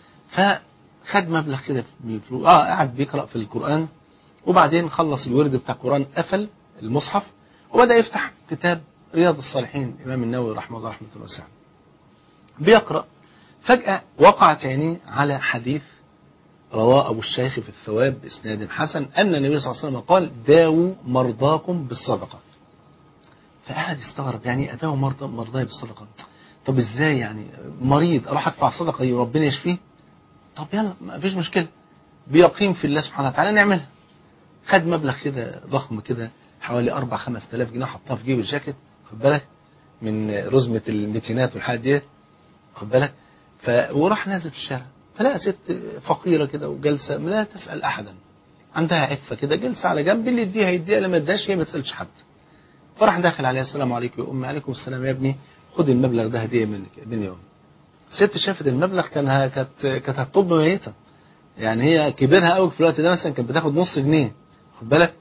فخد مبلغ كده من الفلوس اه قعد بيقرأ في القرآن وبعدين خلص الورد بتاع القرآن قفل المصحف وبدأ يفتح كتاب رياض الصالحين الإمام النووي رحمه الله رحمة الله واسعة بيقرأ فجأة وقعت عينيه على حديث رواه أبو الشيخ في الثواب بإسناد حسن أن النبي صلى الله عليه وسلم قال داووا مرضاكم بالصدقة فقعد يستغرب يعني أداووا مرضى مرضاي بالصدقة طب إزاي يعني مريض أروح أدفع صدقة ربنا يشفيه طب يلا ما فيش مشكلة بيقيم في الله سبحانه وتعالى نعملها خد مبلغ كده ضخم كده حوالي 4 5000 جنيه حطها في جيب الجاكيت خد بالك من رزمة الميتينات والحاجات ديت خد بالك ف وراح نازل في الشارع فلقى ست فقيرة كده وجالسة لا تسأل أحدا عندها عفة كده جالسة على جنب اللي يديها يديها لما اداش هي ما تسألش حد فراح داخل عليها السلام عليكم يا أمي عليكم السلام يا ابني خد المبلغ ده هدية منك يا ابني يا أمي الست شافت المبلغ كان كانت كانت هتطب ميتة يعني هي كبرها قوي في الوقت ده مثلا كانت بتاخد نص جنيه خد بالك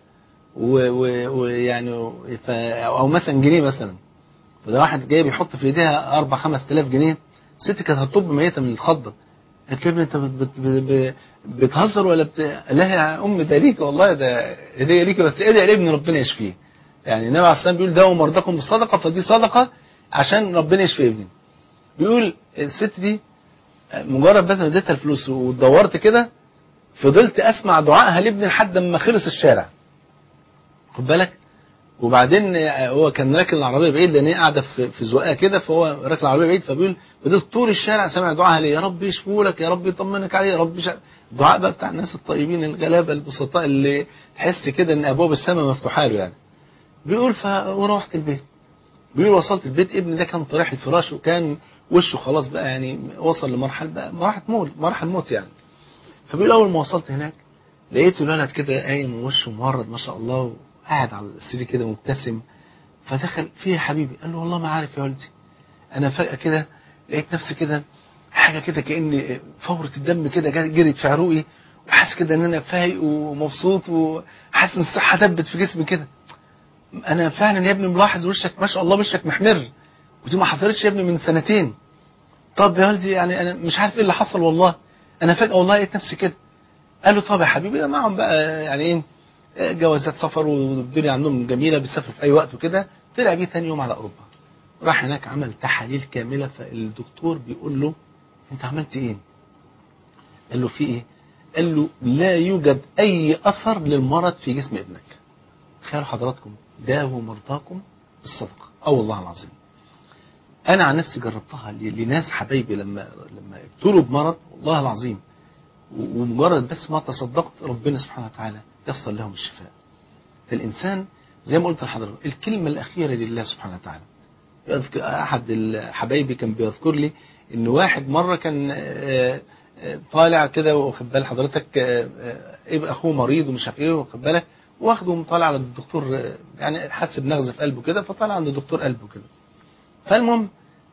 ويعني ف... او مثلا جنيه مثلا فده واحد جاي بيحط في ايديها 4 5000 جنيه الست كانت هتطب ميتة من الخضه قالت له انت بت بت بتهزر ولا بت... لا يا ام ده ليك والله ده هديه ليك بس ادعي لابني ربنا يشفيه يعني النبي عليه الصلاه بيقول داووا مرضاكم بالصدقه فدي صدقه عشان ربنا يشفي ابني بيقول الست دي مجرد بس ما اديتها الفلوس ودورت كده فضلت اسمع دعائها لابني لحد ما خلص الشارع خد بالك وبعدين هو كان راكن العربيه بعيد لان هي قاعده في في زقاق كده فهو راكن العربيه بعيد فبيقول فضلت طول الشارع سامع دعاء ليه يا رب يشفوا لك يا رب يطمنك عليه يا رب يش... الدعاء بقى بتاع الناس الطيبين الغلابه البسطاء اللي تحس كده ان ابواب السماء مفتوحه له يعني بيقول ف وروحت البيت بيقول وصلت البيت ابني ده كان طريح الفراش وكان وشه خلاص بقى يعني وصل لمرحله بقى مراحل موت مراحل موت يعني فبيقول اول ما وصلت هناك لقيت الولد كده قايم ووشه مورد ما شاء الله وقاعد على السرير كده مبتسم فدخل فيه يا حبيبي قال له والله ما عارف يا ولدي انا فجاه كده لقيت نفسي كده حاجه كده كان فوره الدم كده جرت في عروقي وحاسس كده ان انا فايق ومبسوط وحاسس ان الصحه دبت في جسمي كده انا فعلا يا ابني ملاحظ وشك ما شاء الله وشك محمر ودي ما حصلتش يا ابني من سنتين طب يا والدي يعني انا مش عارف ايه اللي حصل والله انا فجاه والله لقيت نفسي كده قال له طب يا حبيبي معهم بقى يعني ايه جوازات سفر والدنيا عندهم جميله بيسافروا في اي وقت وكده طلع بيه تاني يوم على اوروبا راح هناك عمل تحاليل كامله فالدكتور بيقول له انت عملت ايه؟ قال له في ايه؟ قال له لا يوجد اي اثر للمرض في جسم ابنك. تخيلوا حضراتكم داووا مرضاكم بالصدقه اه والله العظيم. انا عن نفسي جربتها لناس حبايبي لما لما ابتلوا بمرض والله العظيم ومجرد بس ما تصدقت ربنا سبحانه وتعالى يصل لهم الشفاء. فالانسان زي ما قلت لحضرتك الكلمه الاخيره لله سبحانه وتعالى. احد حبايبي كان بيذكر لي ان واحد مره كان طالع كده واخد بال حضرتك يبقى اخوه مريض ومش عارف ايه واخد بالك واخده وطالع على الدكتور يعني حس بنغزه في قلبه كده فطلع عند دكتور قلبه كده فالمهم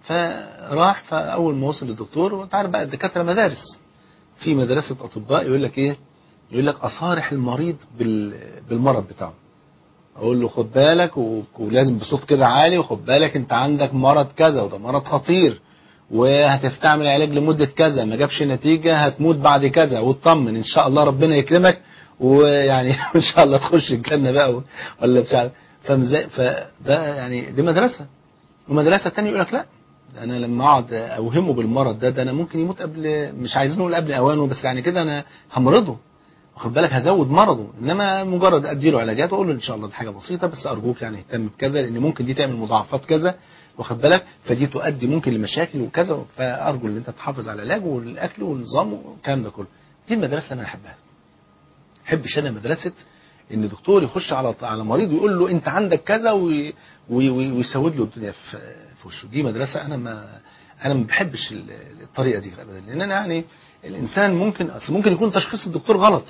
فراح فاول ما وصل للدكتور وانت عارف بقى الدكاتره مدارس في مدرسه اطباء يقول لك ايه يقول لك اصارح المريض بالمرض بتاعه اقول له خد بالك ولازم بصوت كده عالي وخد بالك انت عندك مرض كذا وده مرض خطير وهتستعمل علاج لمدة كذا ما جابش نتيجة هتموت بعد كذا واطمن ان شاء الله ربنا يكرمك ويعني ان شاء الله تخش الجنة بقى ولا مش عارف فده يعني دي مدرسة ومدرسة تانية يقول لك لا انا لما اقعد اوهمه بالمرض ده ده انا ممكن يموت قبل مش عايزين نقول قبل اوانه بس يعني كده انا همرضه واخد بالك هزود مرضه انما مجرد ادي له علاجات واقول له ان شاء الله دي حاجه بسيطه بس ارجوك يعني اهتم بكذا لان ممكن دي تعمل مضاعفات كذا واخد بالك فدي تؤدي ممكن لمشاكل وكذا فارجو ان انت تحافظ على العلاج والاكل والنظام والكلام ده كله دي المدرسه اللي انا احبها احبش انا مدرسه ان دكتور يخش على على مريض ويقول له انت عندك كذا ويسود له الدنيا في في وشه دي مدرسه انا ما انا ما بحبش الطريقه دي ابدا لان انا يعني الانسان ممكن اصل ممكن يكون تشخيص الدكتور غلط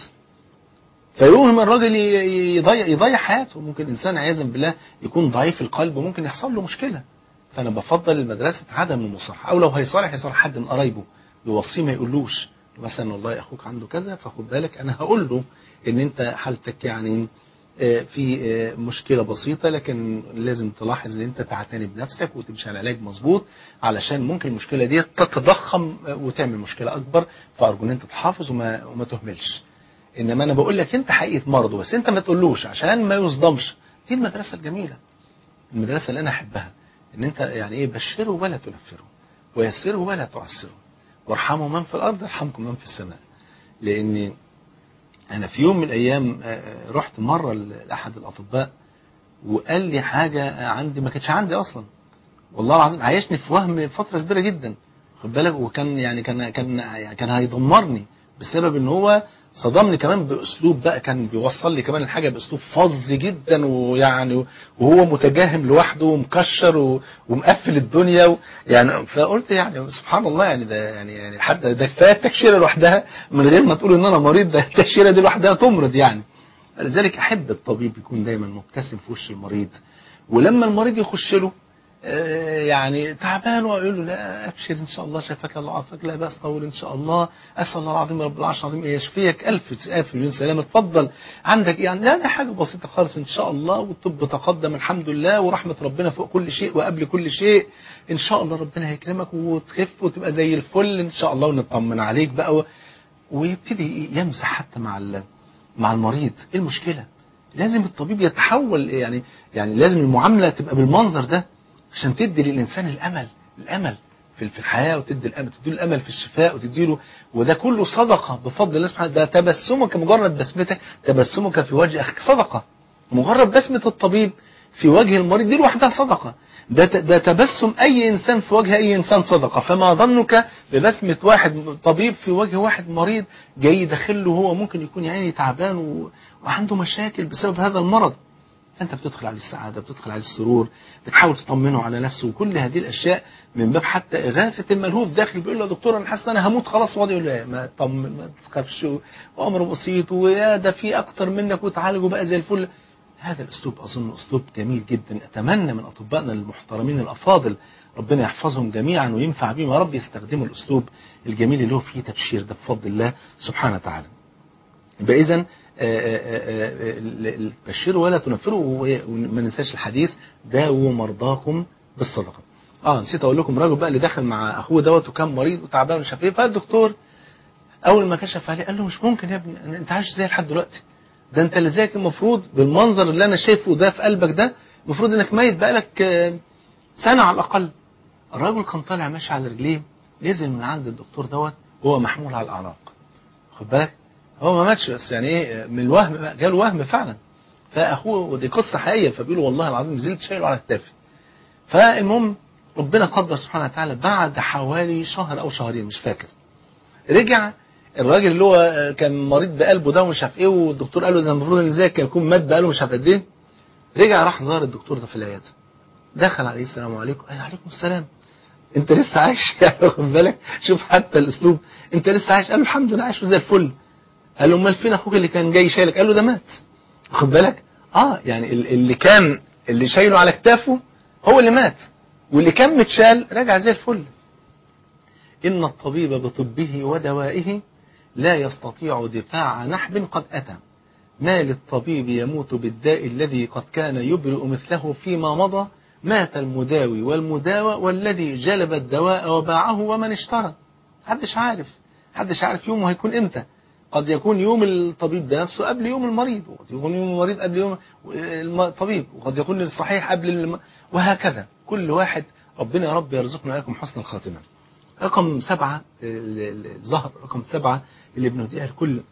فيوهم الراجل يضيع يضيع حياته ممكن الانسان عياذا بالله يكون ضعيف القلب وممكن يحصل له مشكله فانا بفضل المدرسه عدم المصارحه او لو هيصالح يصالح حد من قرايبه يوصيه ما يقولوش مثلا والله اخوك عنده كذا فخد بالك انا هقول له ان انت حالتك يعني في مشكله بسيطه لكن لازم تلاحظ ان انت تعتني بنفسك وتمشي على علاج مظبوط علشان ممكن المشكله دي تتضخم وتعمل مشكله اكبر فارجو ان انت تحافظ وما, وما تهملش انما انا بقول لك انت حقيقه مرضه بس انت ما تقولوش عشان ما يصدمش دي المدرسه الجميله المدرسه اللي انا احبها ان انت يعني ايه بشره ولا تنفره ويسره ولا تعسره وارحموا من في الارض يرحمكم من في السماء لان انا في يوم من الايام رحت مره لاحد الاطباء وقال لي حاجه عندي ما كانتش عندي اصلا والله العظيم عايشني في وهم فتره كبيره جدا خد بالك وكان يعني كان كان يعني كان هيدمرني بسبب ان هو صدمني كمان باسلوب بقى كان بيوصل لي كمان الحاجه باسلوب فظ جدا ويعني وهو متجاهم لوحده ومكشر ومقفل الدنيا و يعني فقلت يعني سبحان الله يعني ده يعني يعني حد ده كفايه التكشيره لوحدها من غير ما تقول ان انا مريض ده التكشيره دي لوحدها تمرض يعني لذلك احب الطبيب يكون دايما مبتسم في وش المريض ولما المريض يخش له يعني تعبان ويقول له لا ابشر ان شاء الله شفاك الله عافاك لا باس طول ان شاء الله اسال الله العظيم رب العرش العظيم يشفيك الف الف مليون سلامه اتفضل عندك يعني لا ده حاجه بسيطه خالص ان شاء الله والطب تقدم الحمد لله ورحمه ربنا فوق كل شيء وقبل كل شيء ان شاء الله ربنا هيكرمك وتخف وتبقى زي الفل ان شاء الله ونطمن عليك بقى ويبتدي يمزح حتى مع مع المريض ايه المشكله لازم الطبيب يتحول يعني يعني لازم المعامله تبقى بالمنظر ده عشان تدي للإنسان الأمل الأمل في في الحياة وتدي الأمل تدي له الأمل في الشفاء وتدي له وده كله صدقة بفضل الله سبحانه ده تبسمك مجرد بسمتك تبسمك في وجه أخيك صدقة مجرد بسمة الطبيب في وجه المريض دي لوحدها صدقة ده ده تبسم أي إنسان في وجه أي إنسان صدقة فما ظنك ببسمة واحد طبيب في وجه واحد مريض جاي يدخله هو ممكن يكون يعني تعبان و... وعنده مشاكل بسبب هذا المرض أنت بتدخل عليه السعادة بتدخل عليه السرور بتحاول تطمنه على نفسه وكل هذه الأشياء من باب حتى إغاثة الملهوف داخل بيقول له يا دكتور أنا حاسس أنا هموت خلاص وضعي يقول له ما طمن ما تخافش وأمر بسيط ويا ده في أكتر منك وتعالجوا بقى زي الفل هذا الأسلوب أظن أسلوب جميل جدا أتمنى من أطبائنا المحترمين الأفاضل ربنا يحفظهم جميعا وينفع بهم يا رب يستخدموا الأسلوب الجميل اللي هو فيه تبشير ده بفضل الله سبحانه وتعالى يبقى إذا بشروا ولا تنفروا وما ننساش الحديث داووا مرضاكم بالصدقة اه نسيت اقول لكم راجل بقى اللي دخل مع اخوه دوت وكان مريض وتعبان ومش عارف ايه فالدكتور اول ما كشف عليه قال له مش ممكن يا ابني انت عايش ازاي لحد دلوقتي ده انت اللي زيك المفروض بالمنظر اللي انا شايفه ده في قلبك ده المفروض انك ميت بقالك سنه على الاقل الراجل كان طالع ماشي على رجليه نزل من عند الدكتور دوت وهو محمول على الاعناق خد بالك هو ما ماتش بس يعني ايه من الوهم جاله وهم فعلا فاخوه ودي قصه حقيقيه فبيقولوا والله العظيم نزلت شايله على كتافي فالمهم ربنا قدر سبحانه وتعالى بعد حوالي شهر او شهرين مش فاكر رجع الراجل اللي هو كان مريض بقلبه ده ومش عارف ايه والدكتور قال له ده المفروض ان ازاي كان يكون مات بقاله مش عارف قد ايه رجع راح زار الدكتور ده في العياده دخل عليه السلام عليكم اي عليكم السلام انت لسه عايش يعني خد بالك شوف حتى الاسلوب انت لسه عايش قال له الحمد لله عايش زي الفل قال له امال فين اخوك اللي كان جاي شايلك قال له ده مات خد بالك اه يعني اللي كان اللي شايله على كتافه هو اللي مات واللي كان متشال رجع زي الفل ان الطبيب بطبه ودوائه لا يستطيع دفاع نحب قد اتى ما للطبيب يموت بالداء الذي قد كان يبرئ مثله فيما مضى مات المداوي والمداوى والذي جلب الدواء وباعه ومن اشترى محدش عارف محدش عارف يومه هيكون امتى قد يكون يوم الطبيب ده نفسه قبل يوم المريض وقد يكون يوم المريض قبل يوم الطبيب وقد يكون الصحيح قبل الم... وهكذا كل واحد ربنا يا رب يرزقنا لكم حسن الخاتمة رقم سبعة الظهر رقم سبعة اللي بنهديها لكل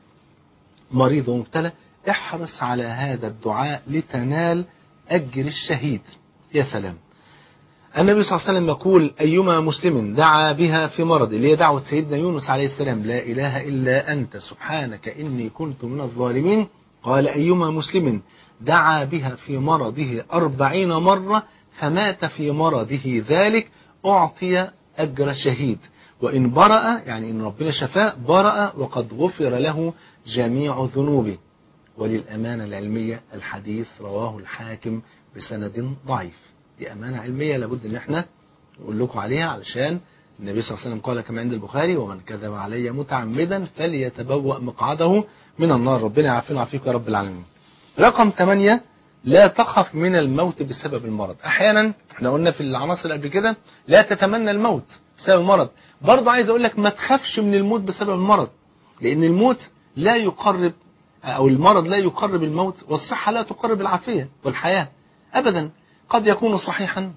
مريض ومبتلى احرص على هذا الدعاء لتنال أجر الشهيد يا سلام النبي صلى الله عليه وسلم يقول أيما مسلم دعا بها في مرض اللي هي دعوة سيدنا يونس عليه السلام لا إله إلا أنت سبحانك إني كنت من الظالمين قال أيما مسلم دعا بها في مرضه أربعين مرة فمات في مرضه ذلك أعطي أجر شهيد وإن برأ يعني إن ربنا شفاه برأ وقد غفر له جميع ذنوبه وللأمانة العلمية الحديث رواه الحاكم بسند ضعيف دي أمانة علمية لابد إن احنا نقول لكم عليها علشان النبي صلى الله عليه وسلم قال كما عند البخاري ومن كذب علي متعمدا فليتبوأ مقعده من النار ربنا يعافينا ويعافيك يا رب العالمين رقم 8 لا تخف من الموت بسبب المرض احيانا احنا قلنا في العناصر اللي قبل كده لا تتمنى الموت بسبب المرض برضه عايز اقول لك ما تخافش من الموت بسبب المرض لان الموت لا يقرب او المرض لا يقرب الموت والصحة لا تقرب العافية والحياة ابدا قد يكون صحيحا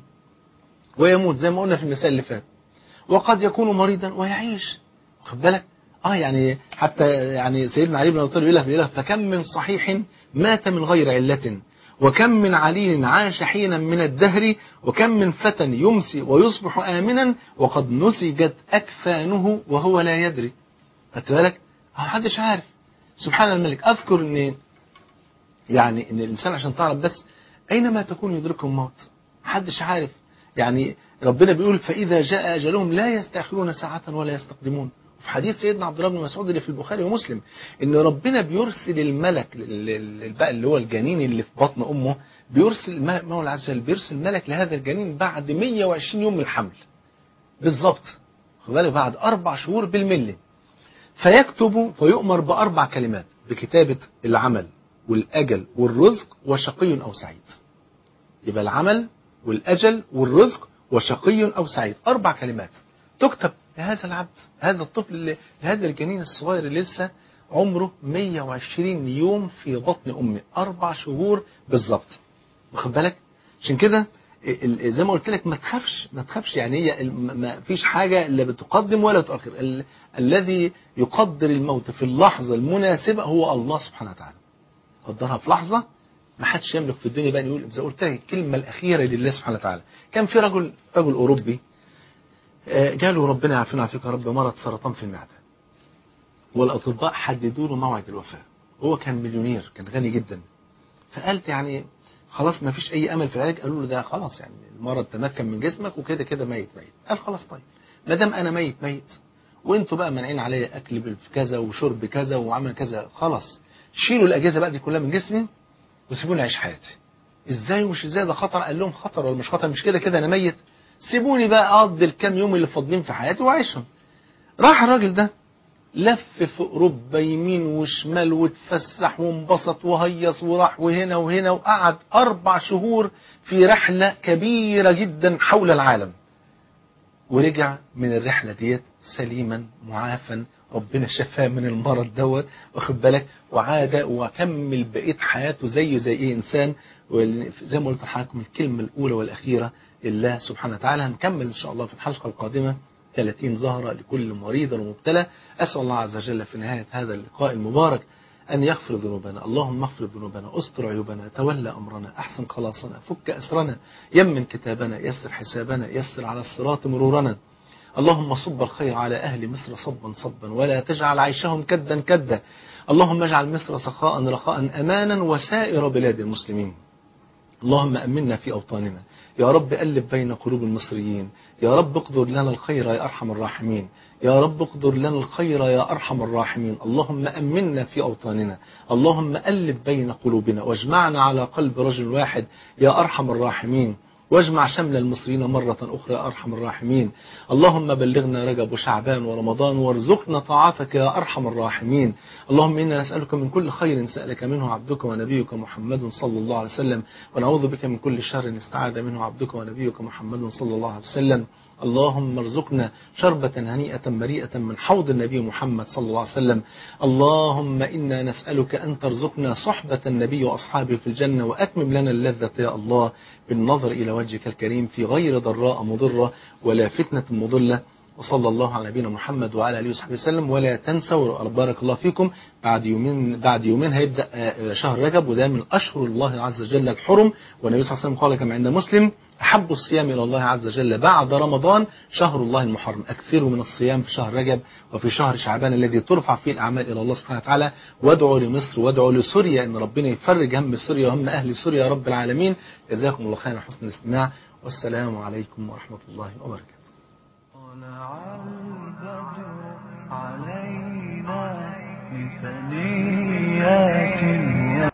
ويموت زي ما قلنا في المثال اللي فات وقد يكون مريضا ويعيش واخد بالك اه يعني حتى يعني سيدنا علي بن ابي طالب يقول لك فكم من صحيح مات من غير علة وكم من عليل عاش حينا من الدهر وكم من فتى يمسي ويصبح آمنا وقد نسجت أكفانه وهو لا يدري خدت بالك محدش عارف سبحان الملك أذكر أن يعني أن الإنسان عشان تعرف بس أينما تكون يدركه الموت محدش عارف يعني ربنا بيقول فإذا جاء أجلهم لا يستأخرون ساعة ولا يستقدمون في حديث سيدنا عبد الله بن مسعود اللي في البخاري ومسلم ان ربنا بيرسل الملك بقى اللي هو الجنين اللي في بطن امه بيرسل المولى عز وجل بيرسل ملك لهذا الجنين بعد 120 يوم من الحمل بالظبط خد بالك بعد اربع شهور بالملي فيكتب فيؤمر باربع كلمات بكتابه العمل والاجل والرزق وشقي او سعيد يبقى العمل والاجل والرزق وشقي او سعيد اربع كلمات تكتب لهذا العبد هذا الطفل اللي هذا الجنين الصغير اللي لسه عمره 120 يوم في بطن امه اربع شهور بالظبط واخد بالك عشان كده زي ما قلت لك ما تخافش ما تخافش يعني هي ما فيش حاجه الا بتقدم ولا تؤخر ال الذي يقدر الموت في اللحظه المناسبه هو الله سبحانه وتعالى قدرها في لحظه ما حدش يملك في الدنيا بقى يقول زي قلت لك الكلمه الاخيره لله سبحانه وتعالى كان في رجل رجل اوروبي آه، جاله ربنا يعافينا ويعافيك يا رب مرض سرطان في المعده والاطباء حددوا له موعد الوفاه هو كان مليونير كان غني جدا فقالت يعني خلاص ما فيش اي امل في العلاج قالوا له ده خلاص يعني المرض تمكن من جسمك وكده كده ميت ميت قال خلاص طيب ما دام انا ميت ميت وانتوا بقى مانعين عليا اكل بكذا وشرب كذا وعمل كذا خلاص شيلوا الاجهزه بقى دي كلها من جسمي وسيبوني اعيش حياتي ازاي ومش ازاي ده خطر قال لهم خطر ولا مش خطر مش كده كده انا ميت سيبوني بقى اقضي الكام يوم اللي فاضلين في حياتي واعيشهم راح الراجل ده لف في اوروبا يمين وشمال واتفسح وانبسط وهيص وراح وهنا وهنا وقعد اربع شهور في رحله كبيره جدا حول العالم ورجع من الرحله ديت سليما معافا ربنا شفاه من المرض دوت واخد بالك وعاد وكمل بقيه حياته زيه زي ايه انسان زي ما قلت لحضراتكم الكلمه الاولى والاخيره لله سبحانه وتعالى هنكمل ان شاء الله في الحلقه القادمه 30 زهرة لكل مريض ومبتلى أسأل الله عز وجل في نهاية هذا اللقاء المبارك أن يغفر ذنوبنا اللهم اغفر ذنوبنا استر عيوبنا تولى أمرنا أحسن خلاصنا فك أسرنا يمن كتابنا يسر حسابنا يسر على الصراط مرورنا اللهم صب الخير على أهل مصر صبا صبا ولا تجعل عيشهم كدا كدا اللهم اجعل مصر سخاء رخاء أمانا وسائر بلاد المسلمين اللهم أمنا في أوطاننا يا رب ألف بين قلوب المصريين يا رب اقدر لنا الخير يا أرحم الراحمين يا رب اقدر لنا الخير يا أرحم الراحمين اللهم أمنا في أوطاننا اللهم ألف بين قلوبنا واجمعنا على قلب رجل واحد يا أرحم الراحمين واجمع شمل المصريين مرة أخرى يا أرحم الراحمين اللهم بلغنا رجب وشعبان ورمضان وارزقنا طاعتك يا أرحم الراحمين اللهم إنا نسألك من كل خير سألك منه عبدك ونبيك محمد صلى الله عليه وسلم ونعوذ بك من كل شر استعاذ منه عبدك ونبيك محمد صلى الله عليه وسلم اللهم ارزقنا شربة هنيئة مريئة من حوض النبي محمد صلى الله عليه وسلم اللهم إنا نسألك أن ترزقنا صحبة النبي وأصحابه في الجنة وأتمم لنا اللذة يا الله بالنظر إلى وجهك الكريم في غير ضراء مضرة ولا فتنة مضلة وصلى الله على نبينا محمد وعلى اله وصحبه وسلم ولا تنسوا بارك الله فيكم بعد يومين بعد يومين هيبدا شهر رجب وده من اشهر الله عز وجل الحرم والنبي صلى الله عليه وسلم قال كما عند مسلم احب الصيام الى الله عز وجل بعد رمضان شهر الله المحرم اكثروا من الصيام في شهر رجب وفي شهر شعبان الذي ترفع فيه الاعمال الى الله سبحانه وتعالى وادعوا لمصر وادعوا لسوريا ان ربنا يفرج هم سوريا وهم اهل سوريا يا رب العالمين جزاكم الله خيرا حسن الاستماع والسلام عليكم ورحمه الله وبركاته طلع البدر علينا من ثنيات